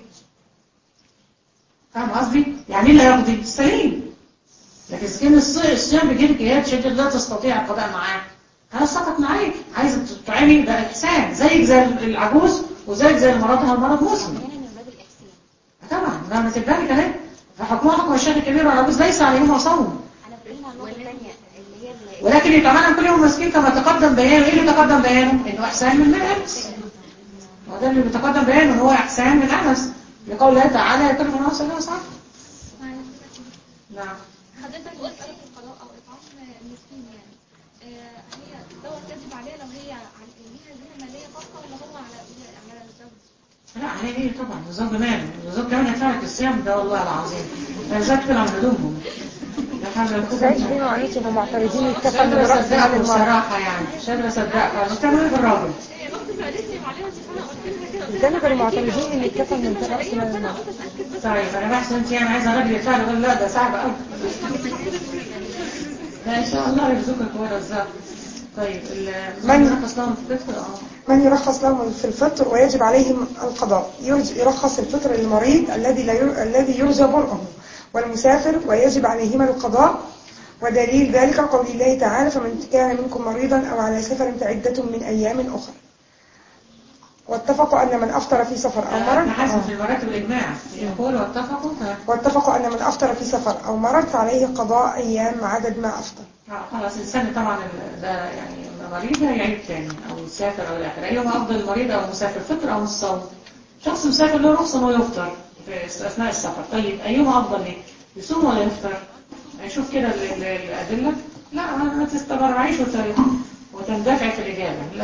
Speaker 1: فاهم قصدي؟ يعني ايه اللي هيقضي؟ السليم لكن اذا كان الص- الصيام بيجيلك ايات شديد لا تستطيع القضاء معاه هذا سقط معاك عايزه تطعمي ده احسان زيك زي العجوز وزيك زي المرض المرض مسلم
Speaker 3: هنا من باب الإحسان
Speaker 1: طبعا ده انا تبالي كلام فحكمها حكم الشيخ الكبير والعجوز ليس عليهما صوم
Speaker 3: أنا بقول على النقطة الثانية اللي هي ال-
Speaker 1: ولكن يتعامل كل يوم مسكين كما تقدم بيانه ايه اللي تقدم بيانه انه احسان من الامس وده اللي بيتقدم بيانه ان هو احسان من الامس لقول الله تعالى يكلف الله سبحانه وتعالى نعم
Speaker 4: حضرتك قلت ايه القضاء او اطعام المسكين يعني آه، هي دوت يجب عليها لو هي عن- ليها ذمه ماليه خاصه ولا هو على على الزوج
Speaker 1: لا هي هي طبعا الزوج ماله الزوج كمان يدفع لك الصيام ده والله العظيم الزوج طلع من هدومهم ده هذا
Speaker 2: ما
Speaker 1: الكتب
Speaker 2: سمعتش فيه معنوش هم معترضين الكفن
Speaker 1: مش
Speaker 2: من
Speaker 1: قادرة
Speaker 2: رأس عن
Speaker 1: أصدقه
Speaker 2: المرأة
Speaker 1: بصراحة يعني مش قادرة أصدقها بس بتعمل إيه في الراجل؟
Speaker 4: هي الاخت سالتني معلمه دي فانا قلت لها كده قلت
Speaker 2: ازاي
Speaker 4: لها
Speaker 2: كانوا
Speaker 4: طب
Speaker 2: معترضين
Speaker 4: احكي
Speaker 2: ان
Speaker 4: لي
Speaker 2: الكفن من
Speaker 4: قلت لها
Speaker 2: رأس
Speaker 4: ايه
Speaker 2: مال
Speaker 4: فانا
Speaker 2: المرأة
Speaker 4: قلت اتاكد بس
Speaker 1: طيب أنا بحسن أنت يعني عايزة راجل يرتاح يقول لا ده صعب أوي لا إن شاء الله يرزقك ورزقك طيب ال-
Speaker 2: من-
Speaker 1: نرخص لهم في الفطر اه
Speaker 2: من يرخص لهم في الفطر ويجب عليهم القضاء يرج- يرخص الفطر للمريض الذي لا ير... الذي يرجى برؤه والمسافر ويجب عليهما القضاء ودليل ذلك قول الله تعالى فمن كان منكم مريضا أو على سفر فعدة من أيام أخرى واتفقوا أن من أفطر في سفر أو مرض
Speaker 1: نحاسب
Speaker 2: آه.
Speaker 1: في المراتب الإجماع يقول واتفقوا ها.
Speaker 2: واتفقوا أن من أفطر في سفر أو مرض فعليه قضاء أيام عدد ما أفطر
Speaker 1: آه، خلاص الإنسان طبعا ال- ده يعني مريض هيعيد تاني أو يسافر أو الآخر أيهما أفضل المريض أو المسافر فطر أو الصوم شخص مسافر له رخصة إنه يفطر في أثناء السفر طيب أيهما أفضل ليه؟ يصوم ولا يفطر؟ يشوف كده ال- ال- الأدلة لا ما ما تستبرعيش وت- وتندفع في الإجابة لا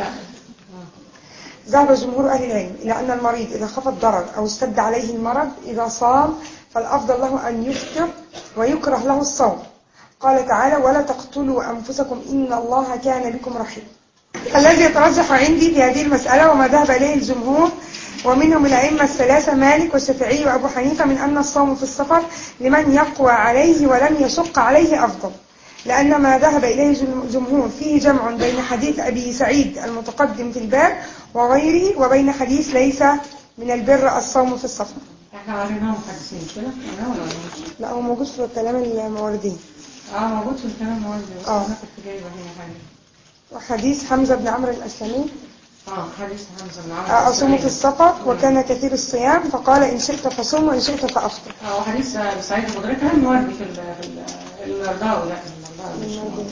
Speaker 2: ذهب جمهور أهل العلم إلى أن المريض إذا خف الضرر أو اشتد عليه المرض إذا صام فالأفضل له أن يفطر ويكره له الصوم قال تعالى ولا تقتلوا أنفسكم إن الله كان بكم رحيم الذي يترجح عندي في هذه المسألة وما ذهب إليه الجمهور ومنهم الأئمة الثلاثة مالك والشافعي وأبو حنيفة من أن الصوم في السفر لمن يقوى عليه ولم يشق عليه أفضل لأن ما ذهب إليه الجمهور فيه جمع بين حديث أبي سعيد المتقدم في الباب وغيره وبين حديث ليس من البر الصوم في السفر
Speaker 1: احنا عارفينهم محدثين مش كده؟ أنا ولا مش؟
Speaker 2: لا هو موجود في كلام الموردين
Speaker 1: اه موجود في الكلام الموازي بس
Speaker 2: آه.
Speaker 1: أنا كنت جايبة هنا حاجة
Speaker 2: وحديث حمزة بن عمرو الأسلمي
Speaker 1: اه حديث حمزة بن عمرو
Speaker 2: أصوم في
Speaker 1: الأسلمي.
Speaker 2: السفر وكان كثير الصيام فقال إن شئت فصم وإن شئت فأفطر
Speaker 1: اه وحديث أبي سعيد الخدري كان الموردي في ال في ال- المرداوي لا المرداوي مش
Speaker 2: المرداوي.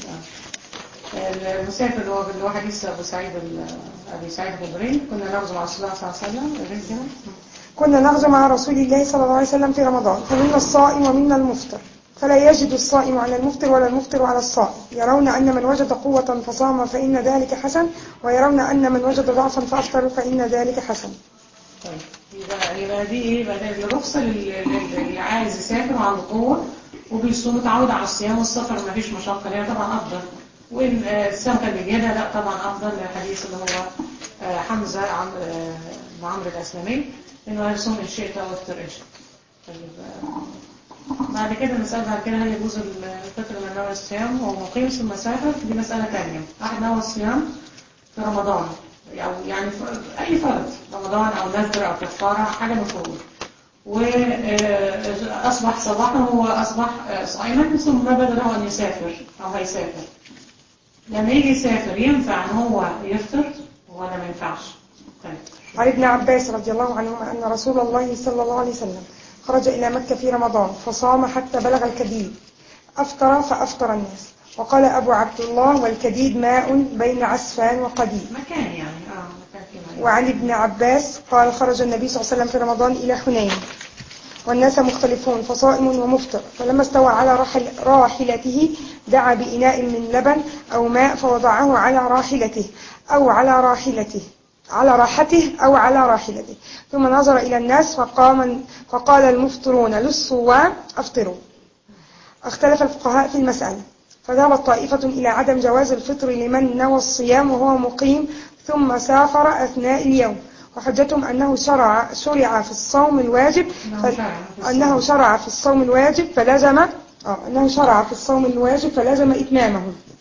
Speaker 1: آه. المسافر اللي هو اللي هو حديث ابو سعيد ال- ابي سعيد الخدري كنا نغزو مع رسول الله صلى الله عليه وسلم غير كده
Speaker 2: كنا نغزو مع رسول الله صلى الله عليه وسلم في رمضان فمنا الصائم ومنا المفطر فلا يجد الصائم على المفطر ولا المفطر على الصائم يرون أن من وجد قوة فصام فإن ذلك حسن ويرون أن من وجد ضعفا فأفطر فإن ذلك حسن
Speaker 1: طيب يبقى يبقى دي ايه يبقى ده الرخصه لل- لل- اللي عايز يسافر وعنده قوه وبيصوم متعود على الصيام والسفر ما فيش مشقه ليها طبعا افضل وان آه، الصيام كان بيجيبها لا طبعا افضل الحديث اللي هو آه، حمزه عم آه، بن عمرو الاسلمي انه يصوم ان شئت او افطر ان شئت طيب آه، بعد كده نسأل بعد كده هل يجوز الفطر من نوع الصيام وهو مقيم ثم سافر دي مسألة تانية واحد نوى الصيام في رمضان أو يعني ف- أي فرض رمضان أو نذر أو كفارة حاجة مفروض وأصبح صباحا هو أصبح آه، صائما ثم بدا له أن يسافر أو هيسافر لما يجي يسافر ينفع أن هو يفطر ولا ما ينفعش؟ طيب
Speaker 2: عن ابن عباس رضي الله عنهما أن رسول الله صلى الله عليه وسلم خرج إلى مكة في رمضان فصام حتى بلغ الكديد أفطر فأفطر الناس وقال أبو عبد الله والكديد ماء بين عسفان وقديد
Speaker 1: مكان يعني اه مكان في مكان
Speaker 2: وعن ابن عباس قال خرج النبي صلى الله عليه وسلم في رمضان إلى حنين والناس مختلفون فصائم ومفطر فلما استوى على راحل راحلته دعا بإناء من لبن أو ماء فوضعه على راحلته أو على راحلته على راحته أو على راحلته ثم نظر إلى الناس فقام فقال المفطرون للصوام أفطروا اختلف الفقهاء في المسألة فذهبت طائفة إلى عدم جواز الفطر لمن نوى الصيام وهو مقيم ثم سافر أثناء اليوم وحجتهم أنه شرع شرع في الصوم الواجب
Speaker 1: أنه
Speaker 2: ف-
Speaker 1: شرع في الصوم.
Speaker 2: أنه شرع في الصوم الواجب فلزم آه أنه شرع في الصوم الواجب فلزم إتمامه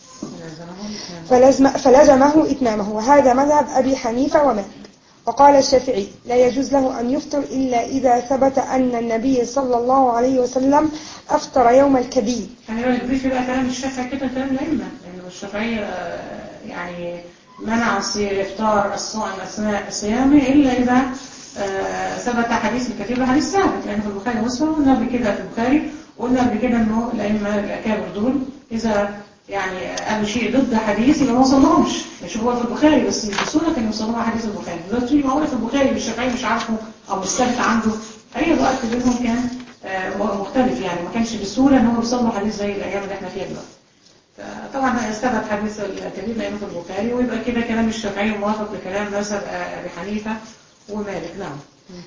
Speaker 2: فلزم فلزمه إتمامه وهذا مذهب أبي حنيفة ومالك وقال الشافعي لا يجوز له أن يفطر إلا إذا ثبت أن النبي صلى الله عليه وسلم أفطر يوم الكبير
Speaker 1: يعني لو يضيف بقى كلام الشافعي كده كلام الأئمة لأن الشافعي آه، يعني منع الصي- إفطار الصائم أثناء صيامه إلا إذا آه، ثبت حديث الكثير وحديث ثابت لأن في البخاري ومسلم قلنا قبل كده في البخاري وقلنا قبل كده إنه الأئمة الأكابر دول إذا يعني قالوا شيء ضد حديث يبقى ما وصلهمش مش هو في البخاري بس بسهولة كانوا يوصلوا حديث البخاري دلوقتي معقولة في البخاري الشافعي مش عارفه أو مش ثابت عنده أي الوقت بينهم كان آه، مختلف يعني ما كانش بسهولة ان هو يوصل له حديث زي الأيام اللي احنا فيها دلوقتي طبعا استبت حديث الكبير لأنه في البخاري ويبقى كده كلام الشافعي موافق لكلام مذهب آه، أبي حنيفة ومالك نعم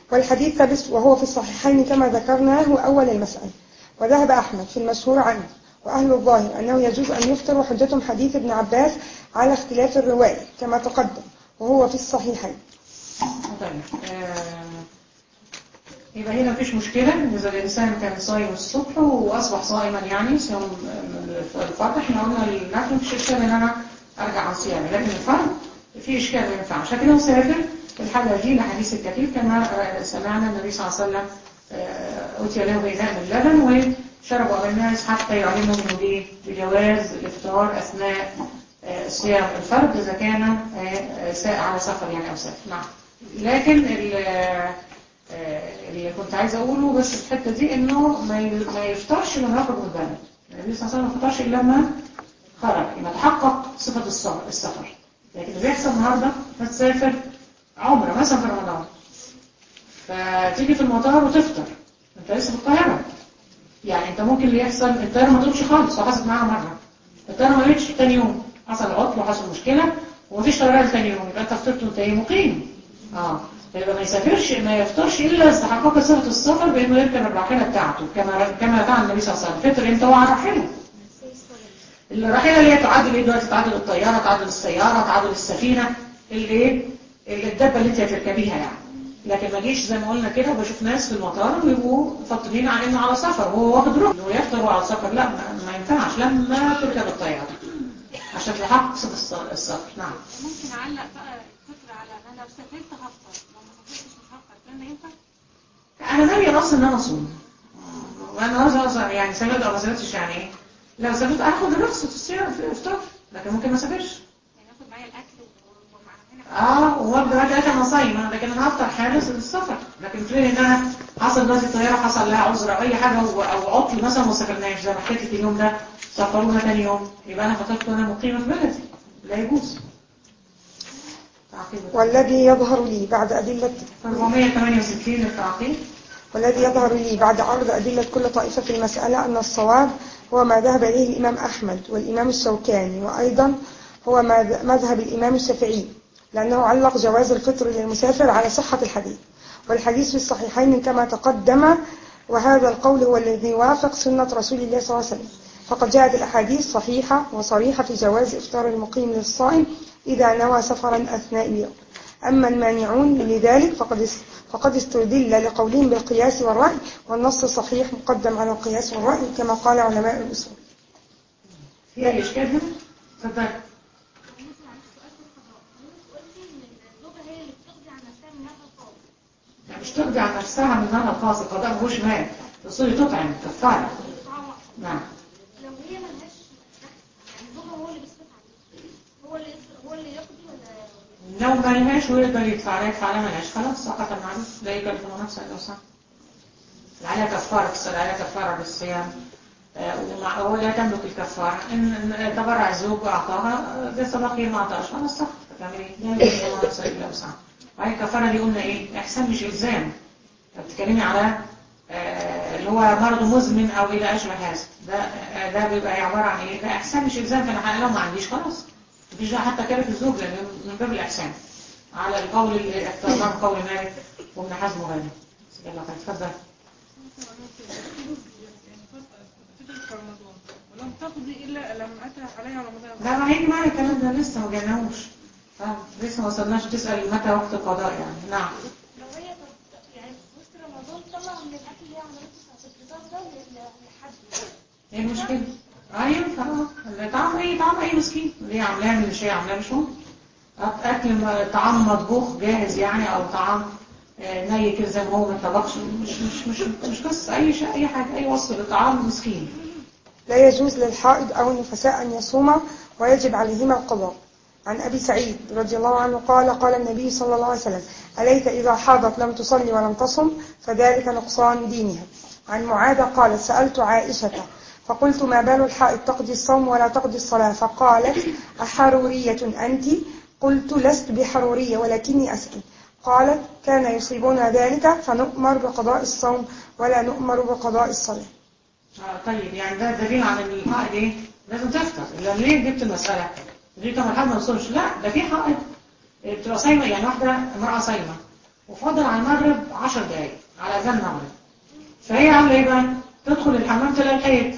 Speaker 2: والحديث ثابت وهو في الصحيحين كما ذكرناه أول المسألة وذهب أحمد في المشهور عنه وأهل الظاهر أنه يجوز أن يفطر وحجتهم حديث ابن عباس على اختلاف الرواية كما تقدم وهو في الصحيحين
Speaker 1: طيب آه، يبقى هنا مفيش مشكلة إن إذا الإنسان كان صايم الصبح وأصبح صائما يعني صيام الفرض احنا قلنا النفل مفيش إشكال إن أنا أرجع عن صيامي لكن الفرض في إشكال ما ينفعش لكن هو سافر في الحالة دي لحديث الكثير كما آه، سمعنا النبي صلى الله عليه وسلم آه، أتي له بإناء من لبن وشربوا أبا الناس حتى يعلموا منه بإيه؟ بجواز الإفطار أثناء آه، صيام الفرد إذا كان آه، آه، سا- على سفر يعني أو سافر نعم لكن ال- آه، اللي كنت عايزة أقوله بس في الحتة دي إنه ما ي- ما يفطرش لما يخرج من البلد النبي صلى الله عليه وسلم ما يفطرش إلا لما خرج يبقى تحقق صفة السفر السفر لكن اللي بيحصل النهاردة هتسافر عمرة مثلا في رمضان فتيجي في المطار وتفطر انت لسه في القاهرة يعني انت ممكن اللي يحصل الطيارة ما تقومش خالص وحصلت معاها مرة الطيارة ما جتش تاني يوم حصل عطل وحصل مشكلة ومفيش طيارة تاني يوم يبقى انت فطرت وانت ايه مقيم اه فيبقى ما يسافرش ما يفطرش الا استحقاق صفة السفر بانه يركب الراحلة بتاعته كما كما فعل النبي صلى الله عليه وسلم فطر امتى هو على راحله الراحلة اللي هي تعادل ايه دلوقتي تعادل الطيارة تعادل السيارة تعادل السفينة اللي ايه اللي الدبة اللي انت هتركبيها يعني لكن ما جيش زي ما قلنا كده وبشوف ناس في المطار بيبقوا فاطرين على انه على سفر وهو واخد روح انه يفطر وهو على سفر لا ما, ما ينفعش لما تركب الطيارة عشان تحقق صفة الس- السفر نعم
Speaker 5: ممكن اعلق بقى الفكرة على ان انا لو سافرت هفطر لو ما سافرتش مش هفطر الكلام ده ينفع؟
Speaker 1: انا ناوي اصلا ان انا اصوم وانا اصلا أصلا يعني سافرت او ما سافرتش يعني ايه لو سافرت اخد الرخصة في الصيام في الافطار لكن ممكن ما اسافرش
Speaker 5: يعني اخد معايا الاكل ومع هنا
Speaker 1: اه وابدا بعد اكل انا صايمه لكن انا هفطر حارس للسفر لكن في ان انا حصل دلوقتي الطياره حصل لها عذر او اي حاجه او أو عطل مثلا ما سافرناش زي ما حكيت لك اليوم ده سفرونا ثاني يوم يبقى انا فطرت وانا مقيمه في بلدي لا يجوز تعقيب
Speaker 2: والذي يظهر لي بعد أدلة
Speaker 1: 468 التعقيب
Speaker 2: والذي يظهر لي بعد عرض أدلة كل طائفة في المسألة أن الصواب هو ما ذهب إليه الإمام أحمد والإمام الشوكاني وأيضا هو ما ذ- مذهب الإمام الشافعي لأنه علق جواز الفطر للمسافر على صحة الحديث والحديث في الصحيحين كما تقدم وهذا القول هو الذي يوافق سنة رسول الله صلى الله عليه وسلم فقد جاءت الأحاديث صحيحة وصريحة في جواز إفطار المقيم للصائم إذا نوى سفرا أثناء اليوم أما المانعون لذلك فقد اس- فقد استدل لقولهم بالقياس والرأي والنص صحيح مقدم على القياس والرأي كما قال علماء الأصول
Speaker 1: في اي اشكال هنا؟ اتفضل
Speaker 4: الزوجة هي اللي بتقضي على نفسها من نفسها خالص
Speaker 1: يعني مش ترجع نفسها من نار الخاص القضاء مفيهوش مال تصلي تطعم كفاره نعم
Speaker 4: لو هي ملهاش دخل يعني زوجها هو اللي بيصرف عليها هو اللي يصرف هو اللي يقضي ولا
Speaker 1: لو ما لهاش ويقدر يدفع لها يدفع لها ملهاش خلاص سقط المعروف لا يكلف نفسه الا وسعها عليها كفاره الصلاة عليها كفاره بالصيام آه، ومع- ولا تملك الكفاره ان إن تبرع الزوج واعطاها آه، ده سبق هي ما اعطاش خلاص سقط تعمل ايه؟ لا يكلف نفسه الا وسعها وهي الكفاره دي قلنا ايه؟ احسان مش الزام بتتكلمي على آه، اللي هو مرض مزمن او الى اشبه هذا ده آه، ده بيبقى عباره عن ايه؟ ده احسان مش الزام فانا حق- لو ما عنديش خلاص مفيش داعي حتى كلف الزوج لان من باب الاحسان على القول اللي اخترناه قول مالك وابن حزم وغيره يلا خير اتفضل
Speaker 6: في رمضان ولم تقضي إلا لما أتى عليها رمضان
Speaker 1: لا ما هيجي معايا الكلام ده لسه ما جالناش آه، لسه ما وصلناش تسأل متى وقت القضاء يعني نعم
Speaker 4: لو هي طب يعني في وسط رمضان طلع من الاكل اللي هي عملته ساعة الفطار ده لل- لحد
Speaker 1: ايه المشكلة؟ اه ينفع اه طعام اي طعام اي مسكين اللي هي عاملاه من مش هي عاملاه مش مهم أك- اكل م- طعام مطبوخ جاهز يعني او طعام آه، ني كده زي ما هو ما اتطبخش مش مش مش مش قصة اي شيء اي حاجة اي وصف لطعام مسكين
Speaker 2: لا يجوز للحائض أو النفساء أن يصوما ويجب عليهما القضاء عن أبي سعيد رضي الله عنه قال قال النبي صلى الله عليه وسلم أليت إذا حاضت لم تصلي ولم تصم فذلك نقصان دينها عن معاذ قال سألت عائشة فقلت ما بال الحائض تقضي الصوم ولا تقضي الصلاة فقالت أحرورية أنت قلت لست بحرورية ولكني أسأل قالت كان يصيبنا ذلك فنؤمر بقضاء الصوم ولا نؤمر بقضاء الصلاة
Speaker 1: آه طيب يعني ده دليل على ان الحائض ايه لازم تفطر الا ليه جبت المسألة دي طب الحائض ما يوصلش لا ده في حائض آه، بتبقى صايمة يعني واحدة امرأة صايمة وفضل على المغرب 10 دقايق على اذان المغرب فهي عاملة ايه بقى تدخل الحمام تلاقي الحيض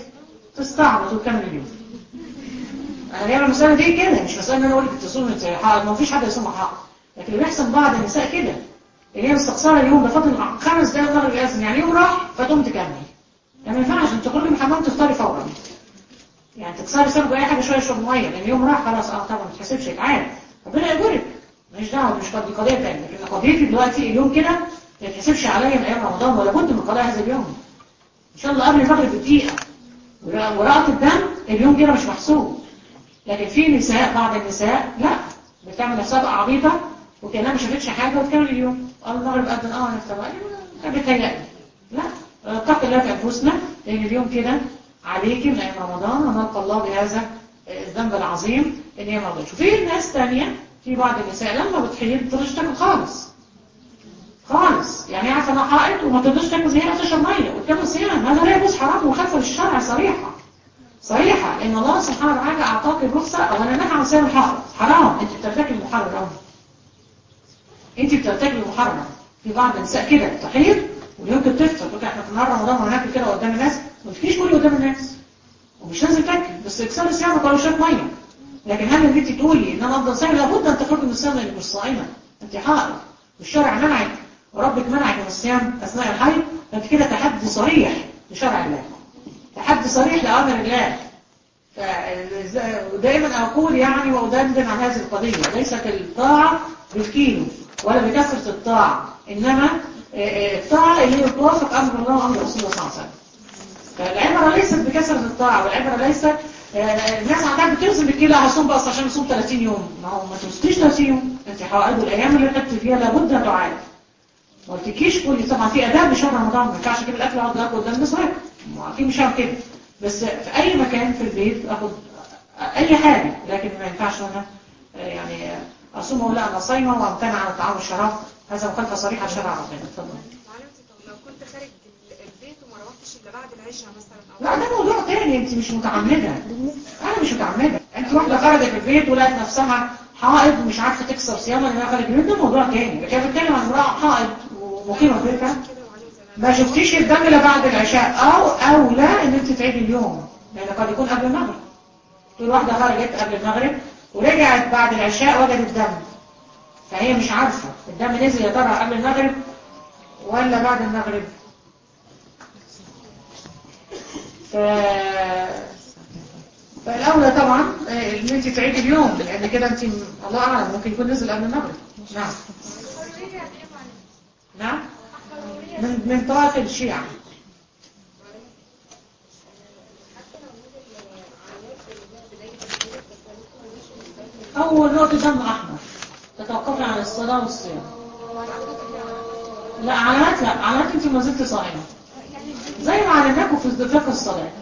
Speaker 1: تستعبط وتكمل اليوم انا جايبه المساله دي كده مش مساله ان انا اقول لك تصوم انت حق ما فيش حد يصوم حق لكن اللي بيحصل بعض النساء كده اللي هي مستقصره اليوم ده فاضل خمس دقايق المغرب يأذن يعني يوم راح فتقوم تكمل يعني ما ينفعش انت تخرجي من الحمام تفطري فورا يعني تكسري سلب اي حاجه شويه شرب ميه لان اليوم راح خلاص اه طبعا ما تحسبش اتعاد ربنا يجبرك ماليش دعوه مش قضيه قضيه ثانيه لكن قضيتي دلوقتي اليوم كده ما يتحسبش عليا من ايام رمضان ولا بد من قضاء هذا اليوم ان شاء الله قبل المغرب بدقيقه ورقه الدم اليوم كده مش محسوب لكن في نساء بعض النساء لا بتعمل نفسها بقى عبيطه وكانها ما شافتش حاجه وتكمل اليوم قال المغرب قد اه نفتح كان بيتهيألي لا اتقي الله في انفسنا لان اليوم كده عليكي من ايام رمضان ونلقى الله بهذا الذنب العظيم ان هي ما رضتش وفي ناس ثانيه في بعض النساء لما بتحيض ما تقدرش تاكل خالص خالص يعني هي عارفه انها حائط وما تقدرش تاكل زيها تشرب ميه وتكمل صيام هذا لا يجوز حرام ومخالفه للشرع صريحه صريحه ان الله سبحانه وتعالى اعطاك الرخصه او انا نهى عن صيام الحائط حرام انت بترتكب المحرم انت بترتكب المحرم في بعض النساء كده تحيض ويمكن تفطر تقول احنا في نهار رمضان وهناكل كده قدام الناس ما تجيش كل قدام الناس ومش لازم تاكل بس اكسر الصيام وطلع شويه ميه لكن هل ان انت تقولي ان انا افضل صايم لابد ان تخرجي من الصيام لانك مش صائمه انت حائض والشرع منعك وربك منعك من الصيام اثناء الحيض فانت كده تحدي صريح لشرع الله تحدي صريح لامر الله ودائما اقول يعني وادندن عن هذه القضيه ليست الطاعه بالكيلو ولا بكثره الطاعه انما الطاعه اللي هي توافق امر الله وامر رسول الله صلى الله عليه وسلم فالعبره ليست بكثره الطاعه والعبره ليست الناس عندها بتوزن بالكيلو هصوم بس عشان اصوم 30 يوم ما هو ما توصليش 30 يوم انت حوائد الايام اللي قعدت فيها لابد ان تعاد ما قلتلكيش كل طبعا في اداب لشهر رمضان ما ينفعش اجيب الاكل واقعد اكل قدام الناس اكيد مش هعمل كده بس في اي مكان في البيت اخد اي حاجه لكن ما ينفعش انا يعني اصوم واقول لا انا صايمه وامتنع عن الطعام والشراب هذا مخالفه صريحه لشرع ربنا اتفضل
Speaker 7: معلمتي طب لو كنت خارج البيت وما روحتش الا بعد العشاء مثلا او
Speaker 1: لا ده موضوع تاني انت مش متعمده انا مش متعمده انت واحده خرجت في البيت ولقت نفسها حائض ومش عارفه تكسر صيامها لانها خارج البيت ده موضوع تاني لكن بتكلم عن امراه حائض ومقيمه في بيتها
Speaker 7: كده وعليه زمان
Speaker 1: ما شفتيش الدم الا بعد العشاء او اولى ان انت تعيدي اليوم لان قد يكون قبل المغرب في واحده خرجت قبل المغرب ورجعت بعد العشاء وجدت دم فهي مش عارفه الدم نزل يا ترى قبل المغرب ولا بعد المغرب ف... فالاولى طبعا آه، ان انت تعيدي اليوم لان كده انت الله اعلم ممكن يكون نزل قبل المغرب نعم
Speaker 4: حرورية يعني ايه معلش؟
Speaker 1: نعم
Speaker 4: حرورية
Speaker 1: من من طوائف الشيعة أول نقطة دم أحمر تتوقفي عن الصلاة والصيام لا علامات لا علامات أنت ما زلت صائمة
Speaker 4: يعني
Speaker 1: زي ما علمناكم في فقه الصلاة